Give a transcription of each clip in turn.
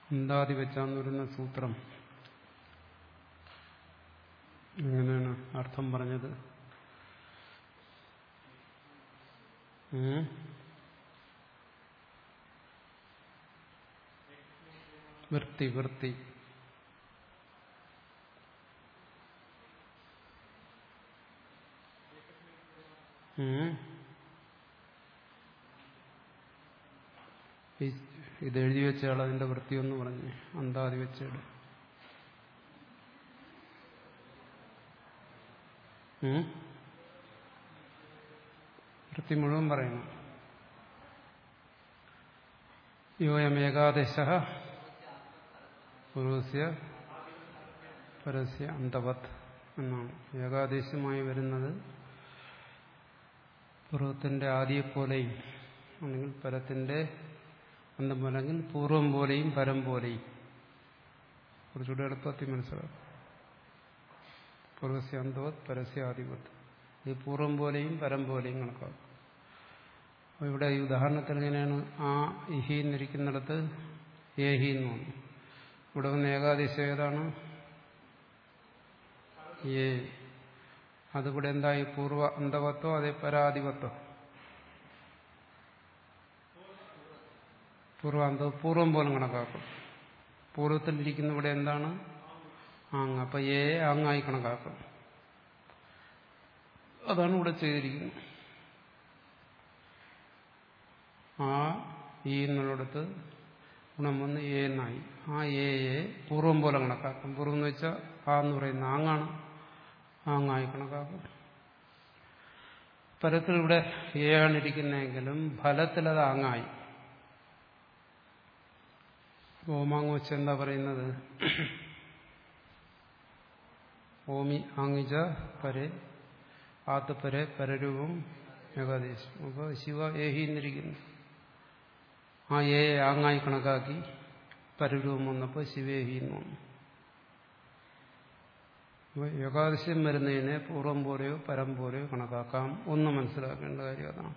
അന്താതി വെച്ചാന്ന് വരുന്ന സൂത്രം എങ്ങനെയാണ് അർത്ഥം പറഞ്ഞത് ഉം? വൃത്തി വൃത്തി ഉം? ഈ- ഇത് എഴുതി വെച്ചയാൾ അതിന്റെ വൃത്തിയൊന്ന് പറഞ്ഞു അന്താതി വെച്ചയാള് ഉം? വൃത്തി മുഴുവൻ പറയണം യോയം ഏകാദശ പൂർവസ്യ പരസ്യ അന്തവത് എന്നാണ് ഏകാദേശമായി വരുന്നത് പൂർവത്തിന്റെ ആദിയെപ്പോലെയും അല്ലെങ്കിൽ പരത്തിന്റെ അന്തം അല്ലെങ്കിൽ പൂർവം പോലെയും പരം പോലെയും കുറച്ചുകൂടെ എളുപ്പത്തിൽ മനസ്സിലാക്കും പൂർവസ്യ അന്തവത് പരസ്യ ആദിവത് ഈ പൂർവം പോലെയും പരം പോലെയും കണക്കാക്കും അപ്പോൾ ഇവിടെ ഈ ഉദാഹരണത്തിൽ എങ്ങനെയാണ് ആ ഇഹി എന്നിരിക്കുന്നിടത്ത് ഏഹി എന്ന് വന്നു ഇവിടെ വന്ന ഏകാദേശം ഏതാണ് ഏ അതിവിടെ എന്തായി പൂർവ അന്തവത്തോ അതേ പരാധിപത്തോ പൂർവാന്തോ പൂർവം പോലും കണക്കാക്കും പൂർവ്വത്തിലിരിക്കുന്ന ഇവിടെ എന്താണ് ആങ് അപ്പൊ ഏ ആങ്ങായി കണക്കാക്കും അതാണ് ഇവിടെ ചെയ്തിരിക്കുന്നത് ആ ഈ എന്നുള്ളിടത്ത് ഗുണം വന്ന് എ എന്നായി ആ എയെ പൂർവം പോലെ കണക്കാക്കും പൂർവം എന്ന് വെച്ചാൽ ആ എന്ന് പറയുന്ന ആങ്ങാണ് ആങ്ങായി കണക്കാക്കും പരത്തിൽ ഇവിടെ എ ആണ് ഇരിക്കുന്നതെങ്കിലും ഫലത്തിൽ അത് ആങ്ങായി ഓമാങ് വെച്ച് എന്താ പറയുന്നത് ഓമി ആങ്ങിച്ച പരെ ആത്ത് പരെ പരരൂപം ഏകാദേശം അപ്പോൾ ശിവ ഏഹി എന്നിരിക്കുന്നു ആ ഏ ആങ്ങായി കണക്കാക്കി പരരൂപം വന്നപ്പോൾ ശിവേഹി എന്ന് വന്നു അപ്പോൾ ഏകാദശം വരുന്നതിനെ പൂർവം പോലെയോ പരം പോലെയോ കണക്കാക്കാം ഒന്ന് മനസ്സിലാക്കേണ്ട കാര്യം അതാണ്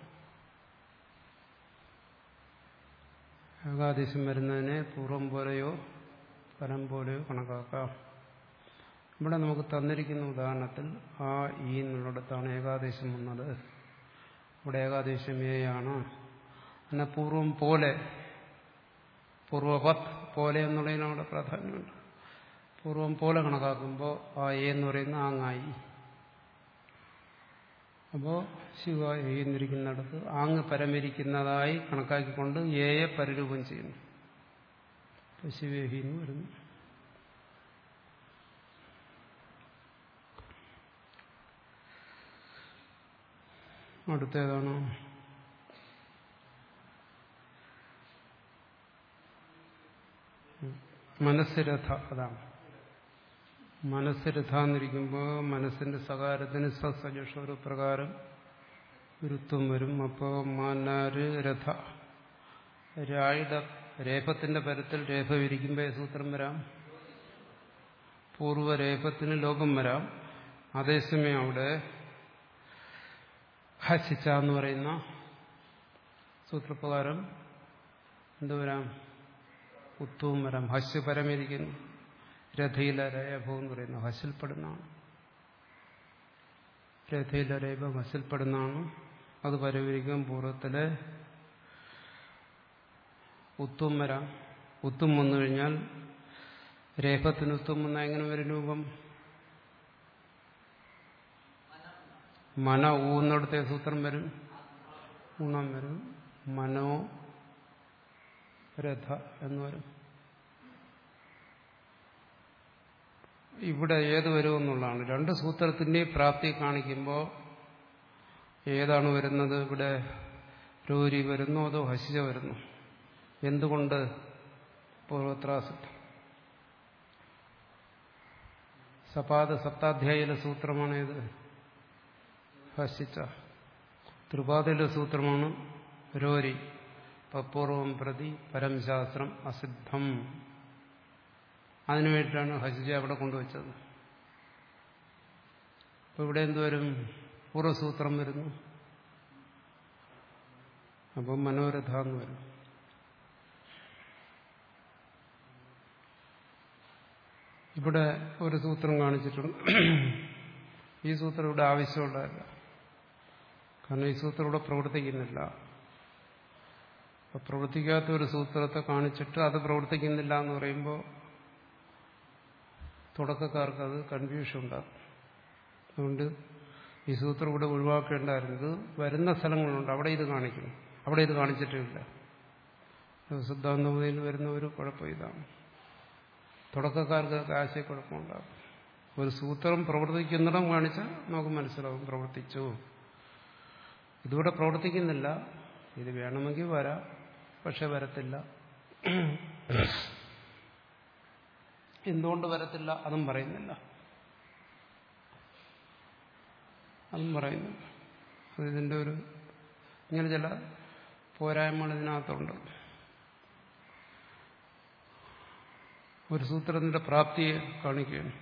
ഏകാദശം വരുന്നതിനെ പൂർവം പോലെയോ പരം പോലെയോ കണക്കാക്കാം ഇവിടെ നമുക്ക് തന്നിരിക്കുന്ന ഉദാഹരണത്തിൽ ആ ഈ എന്നുള്ളിടത്താണ് ഏകാദേശം വന്നത് ഇവിടെ ഏകാദേശം ഏയാണ് എന്നാൽ പൂർവം പോലെ പൂർവപത് പോലെ എന്നുള്ളതിന് അവിടെ പ്രാധാന്യമുണ്ട് പൂർവം പോലെ കണക്കാക്കുമ്പോൾ ആ എ എന്ന് പറയുന്ന ആങ്ങായി അപ്പോൾ ശിവ എ എന്നിരിക്കുന്നിടത്ത് ആങ് പരമിരിക്കുന്നതായി കണക്കാക്കിക്കൊണ്ട് എയെ പരിരൂപം ചെയ്യുന്നു അപ്പോൾ ശിവേഹി എന്ന് വരുന്നു അടുത്തേതാണ് മനസ്സിരഥ അതാണ് മനസ്സിരഥ എന്നിരിക്കുമ്പോൾ മനസ്സിന്റെ സകാരത്തിന് സസജഷ ഒരു പ്രകാരം ഗുരുത്വം വരും അപ്പോൾ മാനാര് രഥ രായുടെ രേഫത്തിന്റെ പരത്തിൽ രേഫ വിരിക്കുമ്പോൾ സൂത്രം വരാം പൂർവ്വരേഫത്തിന് ലോകം വരാം അതേസമയം അവിടെ ഹസിച്ച എന്ന് പറയുന്ന സൂത്രപ്രകാരം എന്തുവരാം ഉത്തവും വരാം ഹസ് പരമിരിക്കുന്നു രഥയില രേഭം എന്ന് പറയുന്നു ഹസിൽപ്പെടുന്നതാണ് രഥയില രേഭം ഹസിൽപ്പെടുന്നതാണ് അത് പരമിരിക്കും പൂർവ്വത്തിലെ ഉത്തും വരാം ഉത്തും വന്നു കഴിഞ്ഞാൽ രേഖത്തിന് ഉത്തും വന്നാൽ എങ്ങനെ വരും രൂപം മന ഊന്നിടത്തെ സൂത്രം വരും ഗുണം വരും മനോ രഥ എന്ന് വരും ഇവിടെ ഏത് വരുമെന്നുള്ളതാണ് രണ്ട് സൂത്രത്തിൻ്റെയും പ്രാപ്തി കാണിക്കുമ്പോൾ ഏതാണ് വരുന്നത് ഇവിടെ രൂരി വരുന്നു അതോ ഹസിജ വരുന്നു എന്തുകൊണ്ട് പൂർവത്രാസിദ്ധം സപാദ സപ്താധ്യായിലെ സൂത്രമാണ് ഇത് ഹസിച്ച ത്രിപാദയിലെ സൂത്രമാണ് രോരി പൂർവം പ്രതി പരംശാസ്ത്രം അസിദ്ധം അതിനുവേണ്ടിയിട്ടാണ് ഹസിജ അവിടെ കൊണ്ടുവച്ചത് അപ്പൊ ഇവിടെ എന്തുവരും പൂർവ്വസൂത്രം വരുന്നു അപ്പം മനോരഥ എന്ന് വരും ഇവിടെ ഒരു സൂത്രം കാണിച്ചിട്ടുണ്ട് ഈ സൂത്രം ഇവിടെ ആവശ്യമുള്ളതല്ല കാരണം ഈ സൂത്രം ഇവിടെ പ്രവർത്തിക്കുന്നില്ല അപ്പൊ പ്രവർത്തിക്കാത്ത ഒരു സൂത്രത്തെ കാണിച്ചിട്ട് അത് പ്രവർത്തിക്കുന്നില്ല എന്ന് പറയുമ്പോൾ തുടക്കക്കാർക്ക് അത് കൺഫ്യൂഷൻ ഉണ്ടാകും അതുകൊണ്ട് ഈ സൂത്രം ഇവിടെ ഒഴിവാക്കേണ്ടായിരുന്നത് വരുന്ന സ്ഥലങ്ങളുണ്ട് അവിടെ ഇത് കാണിക്കണം അവിടെ ഇത് കാണിച്ചിട്ടില്ല സിദ്ധാന്തമതിയിൽ വരുന്ന ഒരു കുഴപ്പം ഇതാണ് തുടക്കക്കാർക്ക് ആശയക്കുഴപ്പമുണ്ടാകും ഒരു സൂത്രം പ്രവർത്തിക്കുന്നിടം കാണിച്ചാൽ നമുക്ക് മനസ്സിലാവും പ്രവർത്തിച്ചു ഇതിവിടെ പ്രവർത്തിക്കുന്നില്ല ഇത് വേണമെങ്കിൽ വരാം പക്ഷെ വരത്തില്ല എന്തുകൊണ്ട് വരത്തില്ല അതും പറയുന്നില്ല അതും പറയുന്നില്ല അത് ഇതിൻ്റെ ഒരു ഇങ്ങനെ ചില പോരായ്മകൾ ഇതിനകത്തുണ്ട് ഒരു സൂത്രത്തിന്റെ പ്രാപ്തിയെ കാണിക്കുകയാണ്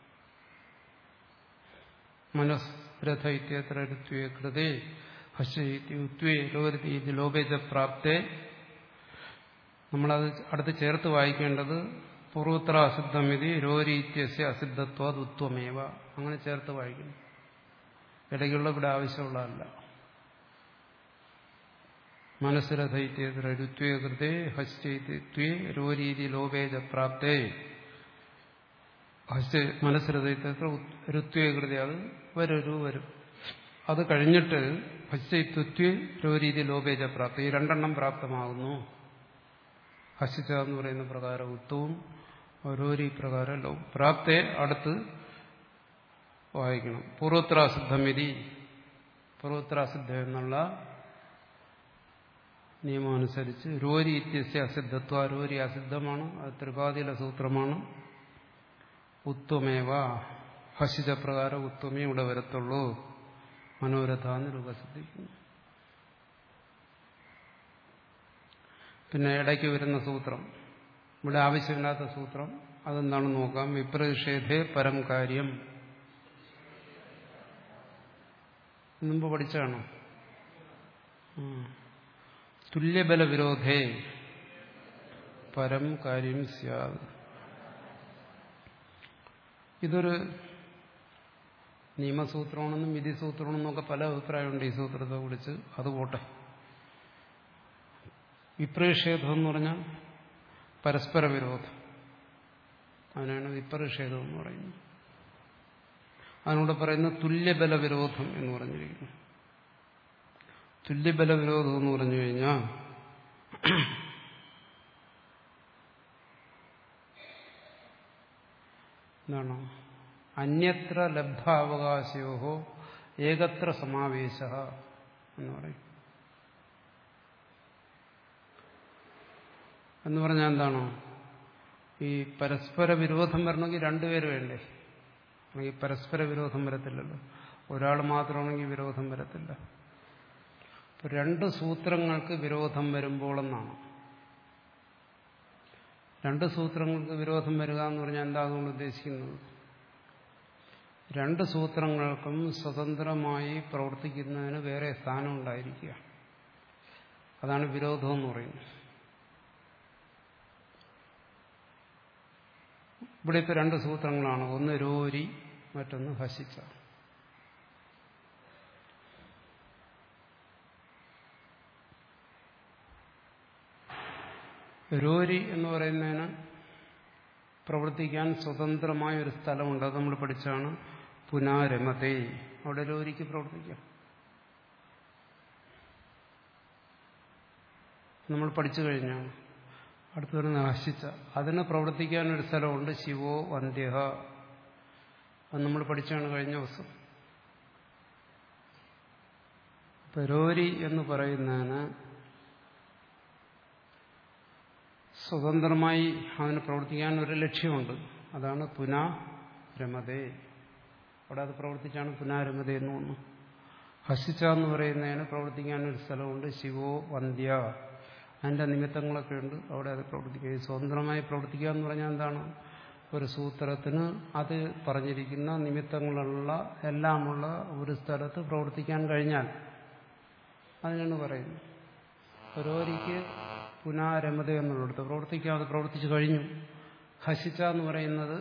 മനസ്രഥ ഇത്യത്ര ഋത്വേ കൃതേ ഹസ്യേ ലോകത്തി ലോപേജ പ്രാപ്തേ നമ്മളത് അടുത്ത് ചേർത്ത് വായിക്കേണ്ടത് പൂർവോത്തര അസിദ്ധമിതി രോരീത്യസ്യ അസിദ്ധത്വാത് ഉത്വമേവ അങ്ങനെ ചേർത്ത് വായിക്കണം ഇടയ്ക്കുള്ള ഇവിടെ ആവശ്യമുള്ളതല്ല മനസ്സിരഥൈത്യത്ര ഋത്വേ കൃതേ ഹസ്യേ രോരീതി ലോപേജ പ്രാപ്തേ ഹസ്യ മനസ്സിരഥൈത്യത്ര ഋത്വേ കൃതി അത് വരൂ വരും അത് കഴിഞ്ഞിട്ട് ഹസ്യത്വത്വേ രോരീതി ലോപേജ പ്രാപ്തി ഈ രണ്ടെണ്ണം പ്രാപ്തമാകുന്നു ഹസിച്ച എന്ന് പറയുന്ന പ്രകാരം ഉത്തവും ഓരോരി പ്രകാരം ലോ പ്രാപ്തെ അടുത്ത് വായിക്കണം പൂർവോത്തരാസിദ്ധമിതി പൂർവോത്തരാസിദ്ധം എന്നുള്ള നിയമം അനുസരിച്ച് രോരി ഇത്യസ്യ അസിദ്ധത്വ രോരി അസിദ്ധമാണ് അത് ത്രിപാതിയിലെ സൂത്രമാണ് ഉത്വമേവ ഹസിച്ച പ്രകാരം ഉത്വമേ ഇവിടെ വരത്തുള്ളൂ മനോരഥാന്ന് രൂപസിദ്ധിക്കുന്നു പിന്നെ ഇടയ്ക്ക് വരുന്ന സൂത്രം ഇവിടെ ആവശ്യമില്ലാത്ത സൂത്രം അതെന്താണെന്ന് നോക്കാം വിപ്രതിഷേധേ പരം കാര്യം മുമ്പ് പഠിച്ചാണോ തുല്യബല വിരോധേ പരം കാര്യം സ്യാദ് ഇതൊരു നിയമസൂത്രമാണെന്നും വിധിസൂത്രമാണെന്നും ഒക്കെ പല അഭിപ്രായമുണ്ട് ഈ സൂത്രത്തെ കുറിച്ച് അത് പോട്ടെ വിപ്രതിഷേധം എന്ന് പറഞ്ഞാൽ പരസ്പര വിരോധം അതിനാണ് വിപ്രതിഷേധം എന്ന് പറയുന്നത് അതിനോട് പറയുന്ന തുല്യബല വിരോധം എന്ന് പറഞ്ഞിരിക്കുന്നു തുല്യബല വിരോധം എന്ന് പറഞ്ഞു കഴിഞ്ഞാൽ എന്താണ് അന്യത്ര ലബ്ധാവകാശയോ ഏകത്ര സമാവേശ എന്ന് പറയും എന്ന് പറഞ്ഞാൽ എന്താണോ ഈ പരസ്പര വിരോധം വരണമെങ്കിൽ രണ്ടുപേര് വേണ്ടേ അല്ലെങ്കിൽ പരസ്പര വിരോധം വരത്തില്ലല്ലോ ഒരാൾ മാത്രമാണെങ്കിൽ വിരോധം വരത്തില്ല രണ്ട് സൂത്രങ്ങൾക്ക് വിരോധം വരുമ്പോളെന്നാണ് രണ്ട് സൂത്രങ്ങൾക്ക് വിരോധം വരിക എന്ന് പറഞ്ഞാൽ എന്താ അതുകൊണ്ട് ഉദ്ദേശിക്കുന്നത് രണ്ട് സൂത്രങ്ങൾക്കും സ്വതന്ത്രമായി പ്രവർത്തിക്കുന്നതിന് വേറെ സ്ഥാനം ഉണ്ടായിരിക്കുക അതാണ് വിരോധം എന്ന് പറയുന്നത് ഇവിടെ ഇപ്പോൾ രണ്ട് സൂത്രങ്ങളാണ് ഒന്ന് രോരി മറ്റൊന്ന് ഹസിച്ച രോരി എന്ന് പറയുന്നതിന് പ്രവർത്തിക്കാൻ സ്വതന്ത്രമായ ഒരു സ്ഥലമുണ്ട് അത് നമ്മൾ പഠിച്ചാണ് പുനാരമതേ അവിടെ രോരിക്ക് പ്രവർത്തിക്കാം നമ്മൾ പഠിച്ചു കഴിഞ്ഞാണ് അടുത്ത് വരുന്ന ഹസിച്ച അതിന് പ്രവർത്തിക്കാനൊരു സ്ഥലമുണ്ട് ശിവോ വന്ധ്യഹ അത് നമ്മൾ പഠിച്ചാണ് കഴിഞ്ഞ ദിവസം പരോരി എന്ന് പറയുന്നതിന് സ്വതന്ത്രമായി അതിന് പ്രവർത്തിക്കാൻ ഒരു ലക്ഷ്യമുണ്ട് അതാണ് പുനാ രമതേ അവിടെ അത് പ്രവർത്തിച്ചാണ് പുനാരമത എന്ന് തോന്നുന്നു ഹസിച്ച എന്ന് പറയുന്നതിന് പ്രവർത്തിക്കാൻ ഒരു സ്ഥലമുണ്ട് ശിവോ വന്ധ്യ അതിന്റെ നിമിത്തങ്ങളൊക്കെ ഉണ്ട് അവിടെ അത് പ്രവർത്തിക്കുക സ്വതന്ത്രമായി പ്രവർത്തിക്കുക എന്ന് പറഞ്ഞാൽ എന്താണ് ഒരു സൂത്രത്തിന് അത് പറഞ്ഞിരിക്കുന്ന നിമിത്തങ്ങളുള്ള എല്ലാമുള്ള ഒരു സ്ഥലത്ത് പ്രവർത്തിക്കാൻ കഴിഞ്ഞാൽ അതിനാണ് പറയുന്നത് ഓരോരിക്ക് പുനാരമത എന്നുള്ളിടത്ത് പ്രവർത്തിക്കാതെ പ്രവർത്തിച്ചു കഴിഞ്ഞു ഹസിച്ച എന്ന് പറയുന്നത്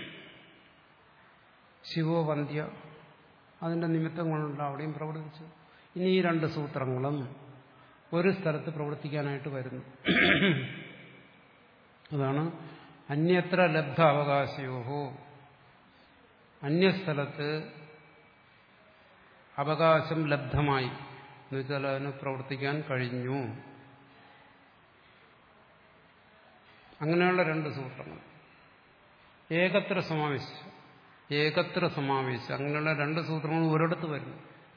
ശിവോ വന്ധ്യ അതിന്റെ നിമിത്തങ്ങളുണ്ട് അവിടെയും പ്രവർത്തിച്ചു ഇനി ഈ രണ്ട് സൂത്രങ്ങളും ഒരു സ്ഥലത്ത് പ്രവർത്തിക്കാനായിട്ട് വരുന്നു അതാണ് അന്യത്ര ലബ്ധ അവകാശയോഹോ അന്യസ്ഥലത്ത് അവകാശം ലബ്ധമായി എന്നുവെച്ചാൽ അതിന് പ്രവർത്തിക്കാൻ കഴിഞ്ഞു അങ്ങനെയുള്ള രണ്ട് സൂത്രങ്ങൾ ഏകത്ര സമാവേശം ഏകത്ര സമാവേശം അങ്ങനെയുള്ള രണ്ട് സൂത്രങ്ങൾ ഒരിടത്ത് വരുന്നു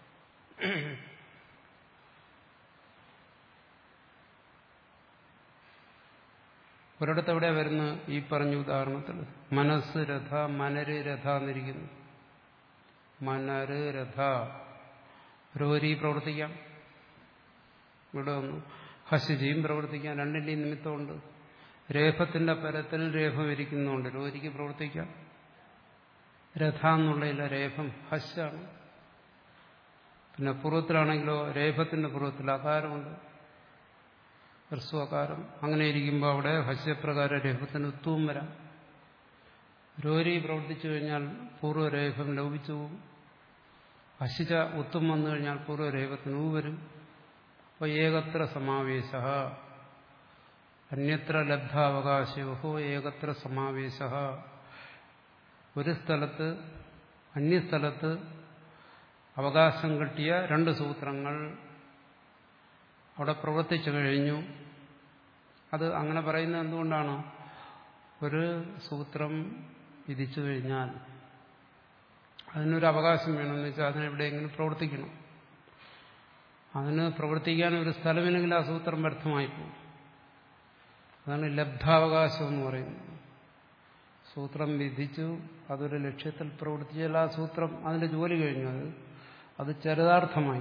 ഒരിടത്ത് എവിടെ വരുന്ന ഈ പറഞ്ഞ ഉദാഹരണത്തിൽ മനസ്സ് രഥ മനര് രഥ എന്നിരിക്കുന്നു മനര് രഥ രോരി പ്രവർത്തിക്കാം ഇവിടെ വന്നു ഹസിജിയും പ്രവർത്തിക്കാം രണ്ടിന്റെയും നിമിത്തമുണ്ട് രേഫത്തിന്റെ പരത്തിൽ രേഫം ഇരിക്കുന്നുണ്ട് രോരിക്ക് പ്രവർത്തിക്കാം രഥ എന്നുള്ളതില്ല രേഫം ഹസ്സാണ് പിന്നെ പൂർവ്വത്തിലാണെങ്കിലോ രേഫത്തിന്റെ പൂർവ്വത്തിൽ അകാരമുണ്ട് ഹ്രസ്വകാരം അങ്ങനെ ഇരിക്കുമ്പോൾ അവിടെ ഹസ്യപ്രകാര രേഫത്തിന് ഉത്തവും വരാം രോരി പ്രവർത്തിച്ചു കഴിഞ്ഞാൽ പൂർവ്വരേഖം ലോപിച്ചു പോകും ഹസിച്ച ഉത്തും വന്നു കഴിഞ്ഞാൽ പൂർവ്വരേഖത്തിന് ഊ വരും അപ്പോൾ ഏകത്ര സമാവേശ അന്യത്ര ലബ്ധാവകാശോ ഏകത്ര സമാവേശ ഒരു സ്ഥലത്ത് അന്യസ്ഥലത്ത് അവകാശം കിട്ടിയ രണ്ട് സൂത്രങ്ങൾ അവിടെ പ്രവർത്തിച്ചു കഴിഞ്ഞു അത് അങ്ങനെ പറയുന്നത് എന്തുകൊണ്ടാണ് ഒരു സൂത്രം വിധിച്ചു കഴിഞ്ഞാൽ അതിനൊരു അവകാശം വേണമെന്ന് വെച്ചാൽ അതിനെവിടെയെങ്കിലും പ്രവർത്തിക്കണം അതിന് പ്രവർത്തിക്കാൻ ഒരു സ്ഥലമില്ലെങ്കിൽ ആ സൂത്രം വ്യർത്ഥമായി പോകും അതാണ് ലബ്ധാവകാശം എന്ന് പറയുന്നത് സൂത്രം വിധിച്ചു അതൊരു ലക്ഷ്യത്തിൽ പ്രവർത്തിച്ചാൽ ആ സൂത്രം അതിന്റെ ജോലി കഴിഞ്ഞു അത് അത് ചരിതാർത്ഥമായി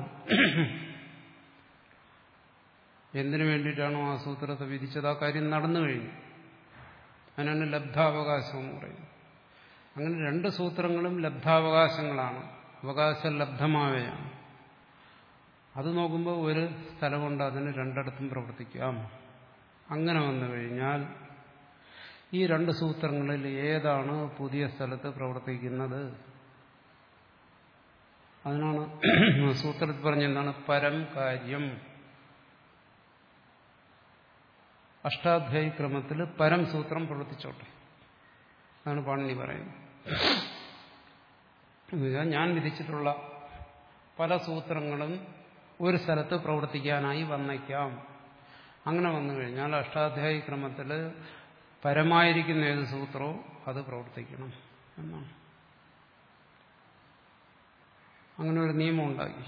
എന്തിനു വേണ്ടിയിട്ടാണോ ആ സൂത്രത്തെ വിധിച്ചത് ആ കാര്യം നടന്നു കഴിഞ്ഞു അതിനാണ് ലബ്ധാവകാശം എന്ന് പറയുന്നത് അങ്ങനെ രണ്ട് സൂത്രങ്ങളും ലബ്ധാവകാശങ്ങളാണ് അവകാശം ലബ്ധമാവുകയാണ് അത് നോക്കുമ്പോൾ ഒരു സ്ഥലം കൊണ്ട് അതിന് രണ്ടിടത്തും പ്രവർത്തിക്കാം അങ്ങനെ വന്നു കഴിഞ്ഞാൽ ഈ രണ്ട് സൂത്രങ്ങളിൽ ഏതാണ് പുതിയ സ്ഥലത്ത് പ്രവർത്തിക്കുന്നത് അതിനാണ് സൂത്രത്തിൽ പറഞ്ഞെന്താണ് പരം കാര്യം അഷ്ടാധ്യായി ക്രമത്തിൽ പരം സൂത്രം പ്രവർത്തിച്ചോട്ടെ അതാണ് പാണിനി പറയുന്നത് എന്നുവെച്ചാൽ ഞാൻ വിധിച്ചിട്ടുള്ള പല സൂത്രങ്ങളും ഒരു സ്ഥലത്ത് പ്രവർത്തിക്കാനായി വന്നേക്കാം അങ്ങനെ വന്നു കഴിഞ്ഞാൽ അഷ്ടാധ്യായി ക്രമത്തിൽ പരമായിരിക്കുന്ന ഏത് സൂത്രമോ അത് പ്രവർത്തിക്കണം എന്നാണ് അങ്ങനെ ഒരു നിയമം ഉണ്ടാക്കി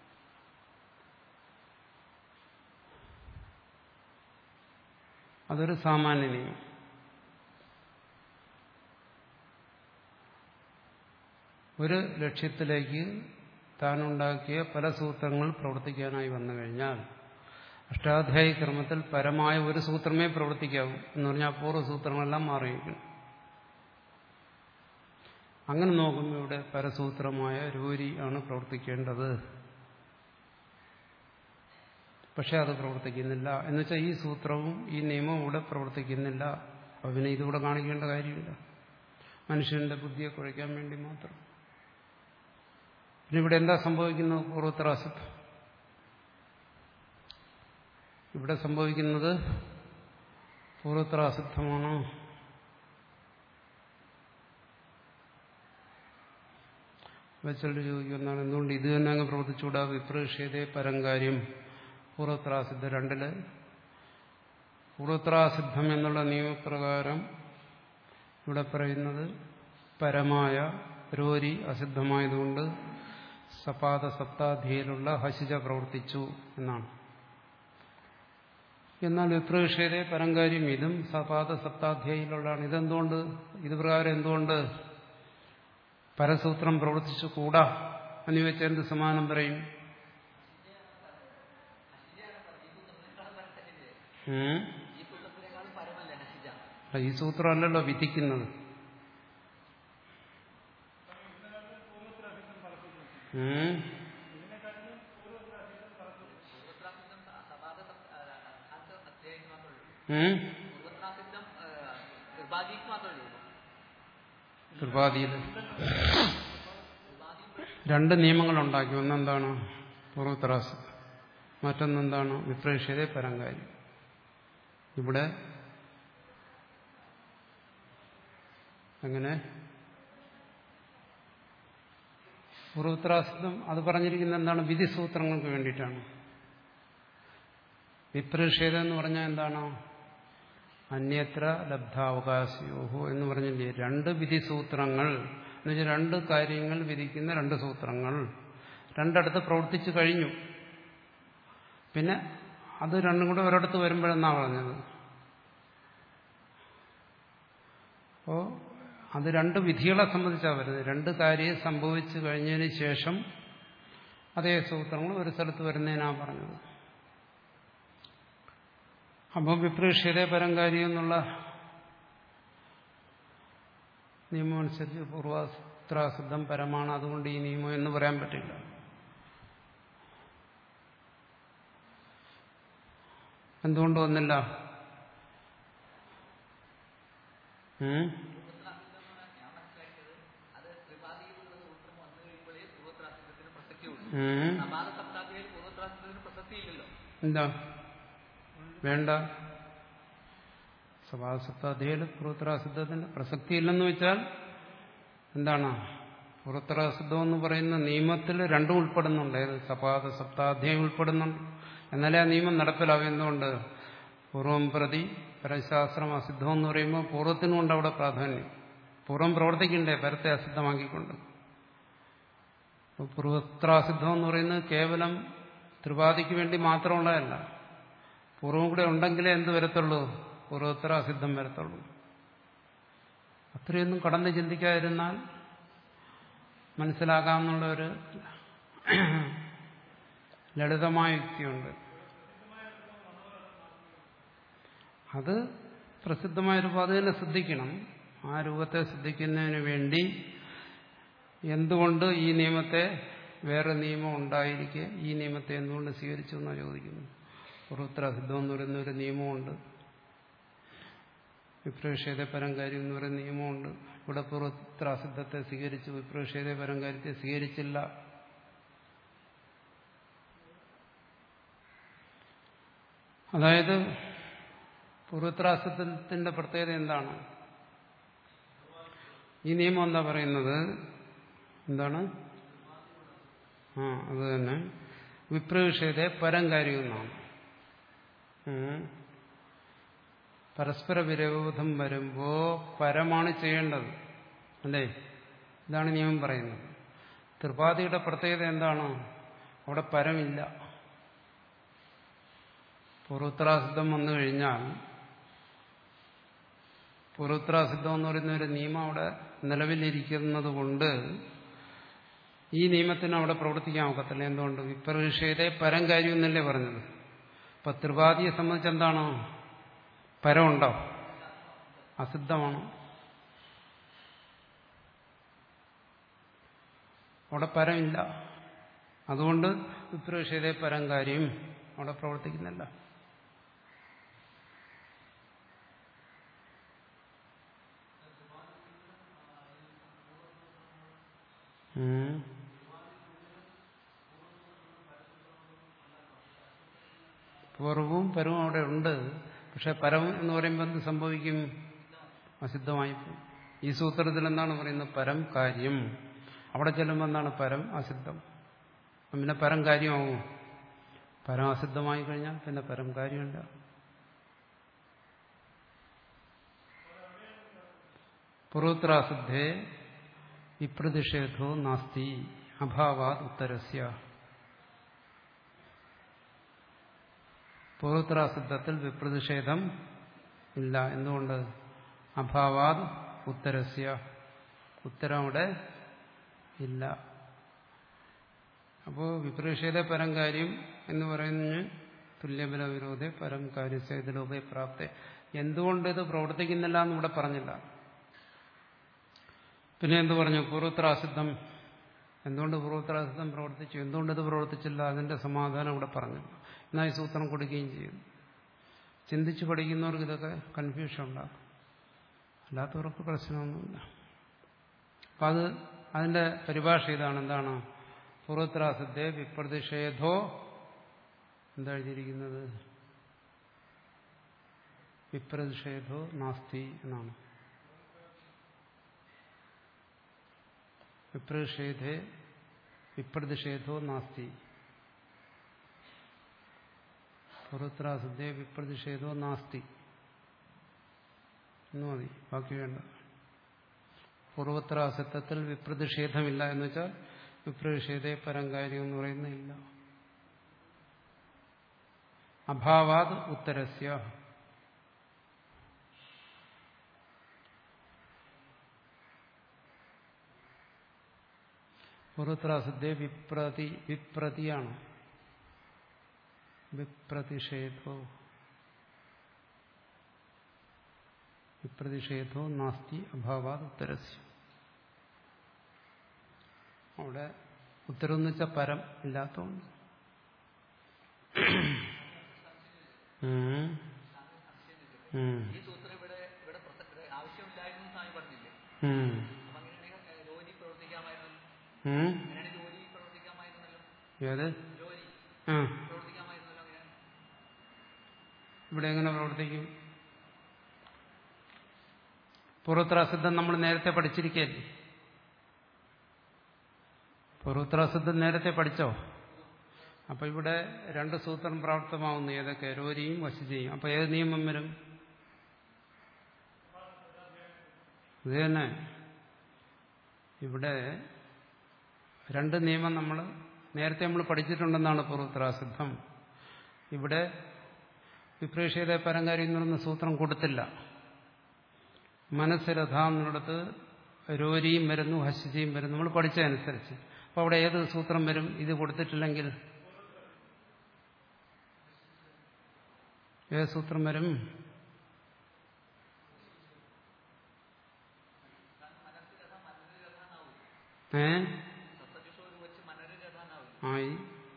അതൊരു സാമാന്യ നിയമം ഒരു ലക്ഷ്യത്തിലേക്ക് താനുണ്ടാക്കിയ പല സൂത്രങ്ങൾ പ്രവർത്തിക്കാനായി വന്നു കഴിഞ്ഞാൽ അഷ്ടാധ്യായി ക്രമത്തിൽ പരമായ ഒരു സൂത്രമേ പ്രവർത്തിക്കാവൂ എന്ന് പറഞ്ഞാൽ പൂർവ്വ സൂത്രങ്ങളെല്ലാം മാറിയിരിക്കണം അങ്ങനെ നോക്കുമ്പോൾ ഇവിടെ പരസൂത്രമായ രൂരി ആണ് പ്രവർത്തിക്കേണ്ടത് പക്ഷെ അത് പ്രവർത്തിക്കുന്നില്ല എന്നുവെച്ചാൽ ഈ സൂത്രവും ഈ നിയമവും ഇവിടെ പ്രവർത്തിക്കുന്നില്ല അപ്പം പിന്നെ ഇതിവിടെ കാണിക്കേണ്ട കാര്യമില്ല മനുഷ്യന്റെ ബുദ്ധിയെ കുഴയ്ക്കാൻ വേണ്ടി മാത്രം പിന്നെ ഇവിടെ എന്താ സംഭവിക്കുന്നത് പൂർവ്വത്രാസിത്വം ഇവിടെ സംഭവിക്കുന്നത് പൂർവ്വത്രാസിദ്ധമാണോ വെച്ചിട്ട് ചോദിക്കുന്നതാണ് എന്തുകൊണ്ട് ഇത് തന്നെ അങ്ങ് പ്രവർത്തിച്ചുകൂടാ വിപ്രേക്ഷ്യതേ പരങ്കാര്യം പൂർവത്രാസിദ്ധ രണ്ടില് പൂർവത്രാസിദ്ധം എന്നുള്ള നിയമപ്രകാരം ഇവിടെ പറയുന്നത് പരമായ രോരി അസിദ്ധമായതുകൊണ്ട് സപാത സപ്താധിയിലുള്ള ഹസിജ പ്രവർത്തിച്ചു എന്നാണ് എന്നാൽ വിപ്രേക്ഷ്യതേ പരങ്കാര്യം ഇതും സപാത സപ്താധ്യായിലുള്ളതാണ് ഇതെന്തുകൊണ്ട് ഇത് പ്രകാരം എന്തുകൊണ്ട് പരസൂത്രം പ്രവർത്തിച്ചു കൂടാ എന്ന് വെച്ചാൽ എന്ത് സമാനം പറയും ഈ സൂത്രമല്ലല്ലോ വിധിക്കുന്നത് ത്രിപാദിക്ക് മാത്രമേ ഉള്ളൂ ത്രിപാദിയിൽ രണ്ട് നിയമങ്ങളുണ്ടാക്കി ഒന്നെന്താണ് പൂർവത്രാസ് മറ്റൊന്നെന്താണ് വിപ്രേക്ഷ്യതയെ പരങ്കാരി ഇവിടെ എങ്ങനെ പൂർവത്രാസിദ്ധം അത് പറഞ്ഞിരിക്കുന്നത് എന്താണ് വിധിസൂത്രങ്ങൾക്ക് വേണ്ടിയിട്ടാണ് വിപ്രേക്ഷ്യത എന്ന് പറഞ്ഞാൽ എന്താണ് അന്യത്ര ലബ്ധാവകാശയോഹോ എന്ന് പറഞ്ഞില്ലേ രണ്ട് വിധിസൂത്രങ്ങൾ എന്നുവെച്ചാൽ രണ്ട് കാര്യങ്ങൾ വിധിക്കുന്ന രണ്ട് സൂത്രങ്ങൾ രണ്ടിടത്ത് പ്രവർത്തിച്ചു കഴിഞ്ഞു പിന്നെ അത് രണ്ടും കൂടെ ഒരിടത്ത് വരുമ്പോഴെന്നാണ് പറഞ്ഞത് അപ്പോ അത് രണ്ട് വിധികളെ സംബന്ധിച്ചാണ് വരുന്നത് രണ്ട് കാര്യം സംഭവിച്ചു കഴിഞ്ഞതിന് ശേഷം അതേ സൂത്രങ്ങൾ ഒരു സ്ഥലത്ത് വരുന്നതിനാണ് പറഞ്ഞത് അപ്പം വിപ്രേക്ഷ്യതേ പരങ്കാരി എന്നുള്ള നിയമം അനുസരിച്ച് പൂർവാസ്ത്രാസിദ്ധം പരമാണ് അതുകൊണ്ട് ഈ നിയമം എന്ന് പറയാൻ പറ്റില്ല എന്തുകൊണ്ട് വന്നില്ല ഉം? അത് ത്രിപാദിയിലുള്ള സൂത്രം വന്നു കഴിയുമ്പോഴേ പൂർവ്വത്രാസിദ്ധത്തിന് പ്രസക്തിയുള്ളൂ ഉം? സമാന സപ്താഹയിൽ പൂർവ്വത്രാസിദ്ധത്തിന് പ്രസക്തിയില്ലല്ലോ എന്താ വേണ്ട സഭാസപ്താധ്യയിൽ പൂർവത്രാസിദ്ധത്തിന് പ്രസക്തിയില്ലെന്ന് വെച്ചാൽ എന്താണ് പൂർവത്രാസിദ്ധം എന്ന് പറയുന്ന നിയമത്തിൽ രണ്ടും ഉൾപ്പെടുന്നുണ്ട് ഏത് സപാദ സപ്താധ്യായം ഉൾപ്പെടുന്നുണ്ട് എന്നാലേ ആ നിയമം നടപ്പിലാവും എന്തുകൊണ്ട് പൂർവം പ്രതി പരശാസ്ത്രം അസിദ്ധം എന്ന് പറയുമ്പോൾ പൂർവ്വത്തിനുമുണ്ട് അവിടെ പ്രാധാന്യം പൂർവ്വം പ്രവർത്തിക്കണ്ടേ പരത്തെ അസിദ്ധമാക്കിക്കൊണ്ട് അപ്പോൾ പൂർവത്രാസിദ്ധം എന്ന് പറയുന്നത് കേവലം ത്രിപാദിക്ക് വേണ്ടി മാത്രമുള്ളതല്ല പൂർവ്വം കൂടെ ഉണ്ടെങ്കിലേ എന്ത് വരത്തുള്ളൂ പൂർവോത്തരാസിദ്ധം വരത്തുള്ളൂ അത്രയൊന്നും കടന്ന് ചിന്തിക്കാതിരുന്നാൽ മനസ്സിലാകാമെന്നുള്ള ഒരു ലളിതമായ യുക്തിയുണ്ട് അത് പ്രസിദ്ധമായ രൂപം അത് തന്നെ ശ്രദ്ധിക്കണം ആ രൂപത്തെ ശ്രദ്ധിക്കുന്നതിന് വേണ്ടി എന്തുകൊണ്ട് ഈ നിയമത്തെ വേറെ നിയമം ഉണ്ടായിരിക്കെ ഈ നിയമത്തെ എന്തുകൊണ്ട് സ്വീകരിച്ചു എന്നാണ് ചോദിക്കുന്നു പൂർവോത്തരസിദ്ധം എന്ന് പറയുന്ന ഒരു നിയമമുണ്ട് വിപ്രേക്ഷേത പരങ്കാരി എന്ന് പറയുന്ന നിയമമുണ്ട് ഇവിടെ പൂർവോത്തരാസിദ്ധത്തെ സ്വീകരിച്ചു വിപ്രേക്ഷേത പരങ്കാര്യത്തെ സ്വീകരിച്ചില്ല അതായത് പൂർവോത്തരാസിദ്ധത്തിന്റെ പ്രത്യേകത എന്താണ് ഈ നിയമം എന്താ പറയുന്നത് എന്താണ് ആ അത് തന്നെ വിപ്രവിഷയത്തെ പരങ്കാര്യം എന്നാണ് ഉം. പരസ്പര വിരോധം വരുമ്പോ പരമാണ് ചെയ്യേണ്ടത് അല്ലേ ഇതാണ് നിയമം പറയുന്നത് ത്രിപാദിയുടെ പ്രത്യേകത എന്താണ് അവിടെ പരമില്ല പൂർവോത്തരാസിദ്ധം വന്നു കഴിഞ്ഞാൽ പൂർവോത്തരാസിദ്ധം എന്ന് പറയുന്ന ഒരു നിയമം അവിടെ നിലവിലിരിക്കുന്നത് കൊണ്ട് ഈ നിയമത്തിന് അവിടെ പ്രവർത്തിക്കാൻ ഒക്കത്തില്ല എന്തുകൊണ്ട് വിപ്രവിഷയത്തെ പരം കാര്യം എന്നല്ലേ പറഞ്ഞത് ഇപ്പൊ ത്രിപാദിയെ സംബന്ധിച്ച് എന്താണ് പരമുണ്ടോ അസിദ്ധമാണ് അവിടെ പരമില്ല അതുകൊണ്ട് വിപ്രവിഷയത്തെ പരം കാര്യം അവിടെ പ്രവർത്തിക്കുന്നില്ല ഉം. പൂർവവും പരവും അവിടെ ഉണ്ട് പക്ഷെ പരം എന്ന് പറയുമ്പോൾ എന്ത് സംഭവിക്കും അസിദ്ധമായി പോകും. ഈ സൂത്രത്തിൽ എന്താണ് പറയുന്നത് പരം കാര്യം അവിടെ ചെല്ലുമ്പോൾ എന്താണ് പരം അസിദ്ധം അപ്പം പിന്നെ പരം കാര്യമാവും പരം അസിദ്ധമായി കഴിഞ്ഞാൽ പിന്നെ പരം കാര്യമില്ല പൂർവോത്തരാസിദ്ധേ വിപ്രതിഷേധോ നാസ്തി അഭാവാത് ഉത്തരസ്യ പൂർവോത്തരാസിദ്ധത്തിൽ വിപ്രതിഷേധം ഇല്ല എന്തുകൊണ്ട് അഭാവാത് ഉത്തരസ്യ ഉത്തരം അവിടെ ഇല്ല അപ്പോൾ വിപ്രതിഷേധ പരം കാര്യം എന്ന് പറയുന്നത് തുല്യബല വിരോധ പരം കാര്യസേതലോപേ പ്രാപ്ത എന്തുകൊണ്ട് ഇത് പ്രവർത്തിക്കുന്നില്ല എന്ന് ഇവിടെ പറഞ്ഞില്ല പിന്നെ എന്ത് പറഞ്ഞു പൂർവോത്തരാസിദ്ധം എന്തുകൊണ്ട് പൂർവോത്തരാസിദ്ധം പ്രവർത്തിച്ചു എന്തുകൊണ്ട് ഇത് പ്രവർത്തിച്ചില്ല അതിന്റെ സമാധാനം ഇവിടെ പറഞ്ഞു എന്നാൽ ഈ സൂത്രം കൊടുക്കുകയും ചെയ്യും ചിന്തിച്ച് പഠിക്കുന്നവർക്ക് ഇതൊക്കെ കൺഫ്യൂഷൻ ഉണ്ടാക്കും അല്ലാത്തവർക്ക് പ്രശ്നമൊന്നുമില്ല അപ്പം അത് അതിന്റെ പരിഭാഷ ഇതാണ് എന്താണ് പൂർവത്രാസത്തെ വിപ്രതിഷേധോ എന്താ എഴുതിയിരിക്കുന്നത് വിപ്രതിഷേധോ നാസ്തി എന്നാണ് വിപ്രതിഷേധേ വിപ്രതിഷേധോ നാസ്തി പൂർവത്രാസത്തെ വിപ്രതിഷേധോ നാസ്തി എന്ന് മതി ബാക്കി വേണ്ട പൂർവത്രാസത്വത്തിൽ വിപ്രതിഷേധമില്ല എന്ന് വെച്ചാൽ വിപ്രതിഷേധേ പരം കാര്യം എന്ന് പറയുന്നില്ല അഭാവാത് ഉത്തരസ്യ പൂർവത്രാസത്തെ വിപ്രതി വിപ്രതിയാണ് വിപ്രതിഷേധോ വിപ്രതിഷേധോ നാസ്തി അഭാവാത് ഉത്തരസ്യ അവിടെ ഉത്തരം എന്ന് വെച്ചാൽ പരം ഇല്ലാത്തതുകൊണ്ട് ഉം. ഉം. ഈ സൂത്രം ഇവിടെ ഇവിടെ പ്രസ- ഇവിടെ ആവശ്യമില്ലായിരുന്നു എന്ന് സ്വാമി പറഞ്ഞില്ലേ ഉം. അപ്പൊ അങ്ങനെയാണെങ്കിൽ ഏഹ്, ജോലി പ്രവർത്തിക്കാമായിരുന്നല്ലോ ഉം. അങ്ങനെയാണെങ്കിൽ ജോലി പ്രവർത്തിക്കാമായിരുന്നല്ലോ ഏത് ജോലി ആ പ്രവർത്തിക്കാമായിരുന്നല്ലോ അങ്ങനെ ഇവിടെ എങ്ങനെ പ്രവർത്തിക്കും പൂർവത്രാസിദ്ധം നമ്മൾ നേരത്തെ പഠിച്ചിരിക്കല്ലേ പൂർവത്രാസിദ്ധം നേരത്തെ പഠിച്ചോ അപ്പൊ ഇവിടെ രണ്ട് സൂത്രം പ്രാപ്തമാവുന്നു ഏതൊക്കെ രോരിയും വശിജയും അപ്പൊ ഏത് നിയമം വരും ഇത് തന്നെ ഇവിടെ രണ്ട് നിയമം നമ്മൾ നേരത്തെ നമ്മൾ പഠിച്ചിട്ടുണ്ടെന്നാണ് പൂർവത്രാസിദ്ധം ഇവിടെ വിപ്രേക്ഷിത പരങ്കാരി എന്ന് പറയുന്ന സൂത്രം കൊടുത്തില്ല മനസ്സിരഥ എന്നിടത്ത് രോരിയും വരുന്നു ഹസിജിയും വരുന്നു നമ്മൾ പഠിച്ചതനുസരിച്ച് അപ്പോൾ അവിടെ ഏത് സൂത്രം വരും ഇത് കൊടുത്തിട്ടില്ലെങ്കിൽ ഏത് സൂത്രം വരും ഏ സപ്തജുഷോര് വെച്ച് മനര് രഥാനാവും ആയി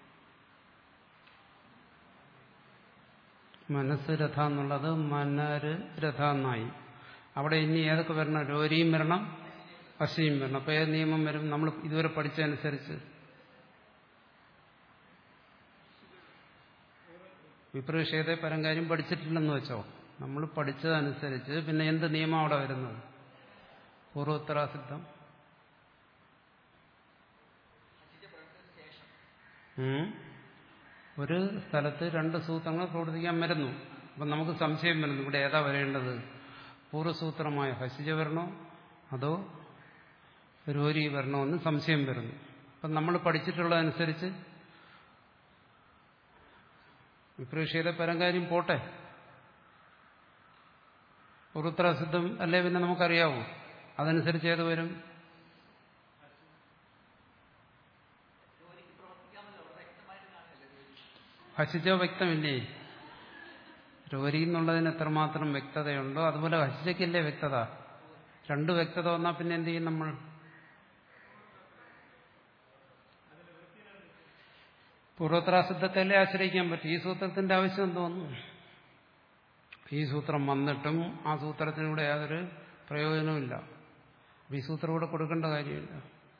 മനസ്സ് രഥ എന്നുള്ളത് മനര് രഥ എന്നായി അവിടെ ഇനി ഏതൊക്കെ വരണം രോരിയും വരണം വശയും വരണം അപ്പൊ ഏത് നിയമം വരും നമ്മൾ ഇതുവരെ പഠിച്ചതനുസരിച്ച് വിപ്രതിഷേധ പരങ്കാര്യം പഠിച്ചിട്ടില്ലെന്ന് വെച്ചോ നമ്മൾ പഠിച്ചതനുസരിച്ച് പിന്നെ എന്ത് നിയമം അവിടെ വരുന്നത് പൂർവോത്തരാസിദ്ധം ഉം. ഒരു സ്ഥലത്ത് രണ്ട് സൂത്രങ്ങൾ പ്രവർത്തിക്കാൻ വരുന്നു അപ്പം നമുക്ക് സംശയം വരുന്നു ഇവിടെ ഏതാ വരേണ്ടത് പൂർവ്വസൂത്രമായ ഹസിജ വരണോ അതോ രോരി വരണോ എന്ന് സംശയം വരുന്നു അപ്പം നമ്മൾ പഠിച്ചിട്ടുള്ളതനുസരിച്ച് വിപ്രേക്ഷിത പരങ്കാര്യം പോട്ടെ പൂർവ്വത്രാസിദ്ധം അല്ലേ പിന്നെ നമുക്കറിയാവൂ അതനുസരിച്ച് ഏത് വരും ഹസിജ വ്യക്തമില്ലേ രോരി എന്നുള്ളതിന് എത്രമാത്രം വ്യക്തതയുണ്ടോ അതുപോലെ ഹസിജയ്ക്കില്ലേ വ്യക്തത രണ്ട് വ്യക്തത വന്നാൽ പിന്നെ എന്ത് ചെയ്യും നമ്മൾ പൂർവത്രാസിദ്ധത്തല്ലേ ആശ്രയിക്കാൻ പറ്റും ഈ സൂത്രത്തിന്റെ ആവശ്യം എന്തോന്നു ഈ സൂത്രം വന്നിട്ടും ആ സൂത്രത്തിലൂടെ യാതൊരു പ്രയോജനവുമില്ല അപ്പൊ ഈ സൂത്രം ഇവിടെ കൊടുക്കേണ്ട കാര്യമില്ല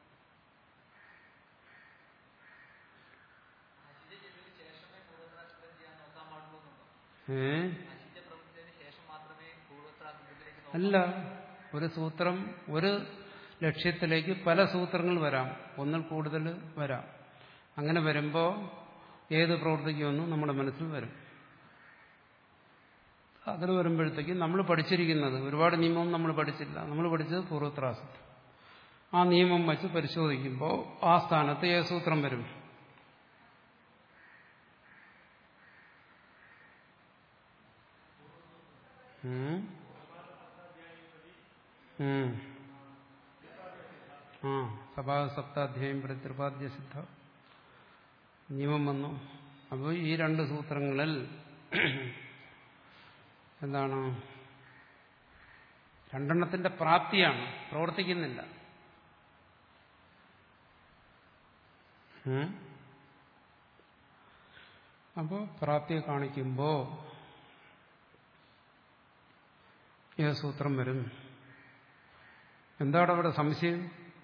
ഏ നശിച്ച പ്രവൃത്തിന് ശേഷം മാത്രമേ പൂർവ്വത്രാസിദ്ധത്തിലേക്ക് അല്ല ഒരു സൂത്രം ഒരു ലക്ഷ്യത്തിലേക്ക് പല സൂത്രങ്ങൾ വരാം ഒന്നിൽ കൂടുതൽ വരാം അങ്ങനെ വരുമ്പോൾ ഏത് പ്രവർത്തിക്കുമെന്നും നമ്മുടെ മനസ്സിൽ വരും അതിൽ വരുമ്പോഴത്തേക്കും നമ്മൾ പഠിച്ചിരിക്കുന്നത് ഒരുപാട് നിയമവും നമ്മൾ പഠിച്ചില്ല നമ്മൾ പഠിച്ചത് പൂർവത്രാസത്ത് ആ നിയമം വെച്ച് പരിശോധിക്കുമ്പോൾ ആ സ്ഥാനത്ത് ഏത് സൂത്രം വരും ഉം. ഉം. ആ സഭാ സപ്താധ്യായം പ്രതിപാദ്യ സിദ്ധ നിയമം വന്നു അപ്പോൾ ഈ രണ്ട് സൂത്രങ്ങളിൽ എന്താണ് രണ്ടെണ്ണത്തിന്റെ പ്രാപ്തിയാണ് പ്രവർത്തിക്കുന്നില്ല ഉം. അപ്പോൾ പ്രാപ്തിയെ കാണിക്കുമ്പോൾ ഏത് സൂത്രം വരും എന്താണ് അവിടെ സംശയം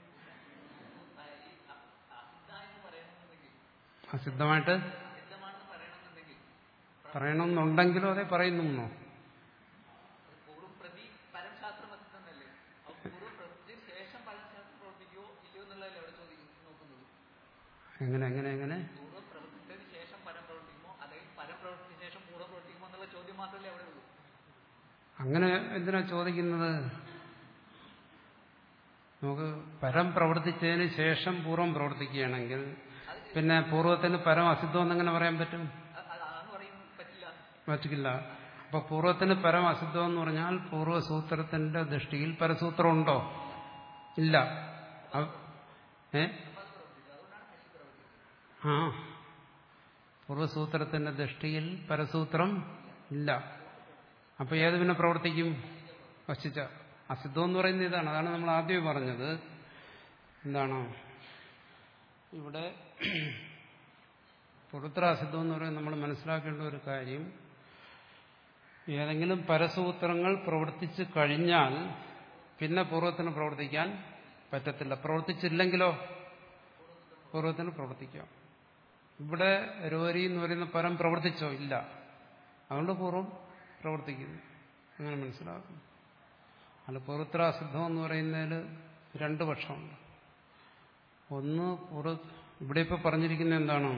അസിദ്ധമായിട്ട് അസിദ്ധമാണെന്ന് പറയണമെന്നുണ്ടെങ്കിൽ പറയണമെന്നുണ്ടെങ്കിലോ അതേ പറയുന്നു പൂർവ്വം പ്രതി പരം ശാസ്ത്രം അസിദ്ധമല്ലേ അപ്പൊ പൂർവ്വം പ്രവൃത്തിക്ക് ശേഷം പരം ശാസ്ത്രം പ്രവർത്തിക്കുമോ ഇല്ലയോ എന്നുള്ളതല്ലേ അവിടെ ചോദിക്കുന്നത് നോക്കുന്നത് എങ്ങനെ എങ്ങനെ എങ്ങനെ പൂർവ്വം പ്രവർത്തിച്ചതിന് ശേഷം പരം പ്രവർത്തിക്കുമോ അല്ലെങ്കിൽ പരം പ്രവർത്തിച്ചതിന് ശേഷം പൂർവ്വം പ്രവർത്തിക്കുമോ എന്നുള്ള ചോദ്യം മാത്രമല്ലേ അവിടെ ഉള്ളൂ അങ്ങനെ എന്തിനാ ചോദിക്കുന്നത് നമുക്ക് പരം പ്രവർത്തിച്ചതിന് ശേഷം പൂർവ്വം പ്രവർത്തിക്കുകയാണെങ്കിൽ പിന്നെ പൂർവ്വത്തിന് പരം അസിദ്ധം എന്നെങ്ങനെ പറയാൻ പറ്റും അ- അതാണ് പറയുന്നത് പറ്റില്ല പറ്റില്ല അപ്പൊ പൂർവ്വത്തിന് പരം അസിദ്ധം എന്ന് പറഞ്ഞാൽ പൂർവ്വസൂത്രത്തിന്റെ ദൃഷ്ടിയിൽ പരസൂത്രം ഉണ്ടോ ഇല്ല അവ- ഏ ആ പൂർവ്വസൂത്രത്തിന്റെ ദൃഷ്ടിയിൽ പരസൂത്രം ഇല്ല അപ്പൊ ഏത് പിന്നെ പ്രവർത്തിക്കും വശിച്ച അസിദ്ധം എന്ന് പറയുന്നത് ഇതാണ് അതാണ് നമ്മൾ ആദ്യമേ പറഞ്ഞത് എന്താണ് ഇവിടെ പുറത്രാസിദ്ധം എന്ന് പറയുന്നത് നമ്മൾ മനസ്സിലാക്കേണ്ട ഒരു കാര്യം ഏതെങ്കിലും പരസൂത്രങ്ങൾ പ്രവർത്തിച്ചു കഴിഞ്ഞാൽ പിന്നെ പൂർവ്വത്തിന് പ്രവർത്തിക്കാൻ പറ്റത്തില്ല പ്രവർത്തിച്ചില്ലെങ്കിലോ പൂർവ്വത്തിന് പ്രവർത്തിക്കാം ഇവിടെ രോരി എന്ന് പറയുന്ന പരം പ്രവർത്തിച്ചോ ഇല്ല അതുകൊണ്ട് പൂർവ്വം പ്രവർത്തിക്കുന്നു അങ്ങനെ മനസ്സിലാക്കും അല്ല പൂർവത്രാസിദ്ധം എന്ന് പറയുന്നതിൽ രണ്ട് പക്ഷമുണ്ട് ഒന്ന് പൂർവ ഇവിടെ ഇപ്പോൾ പറഞ്ഞിരിക്കുന്ന എന്താണ്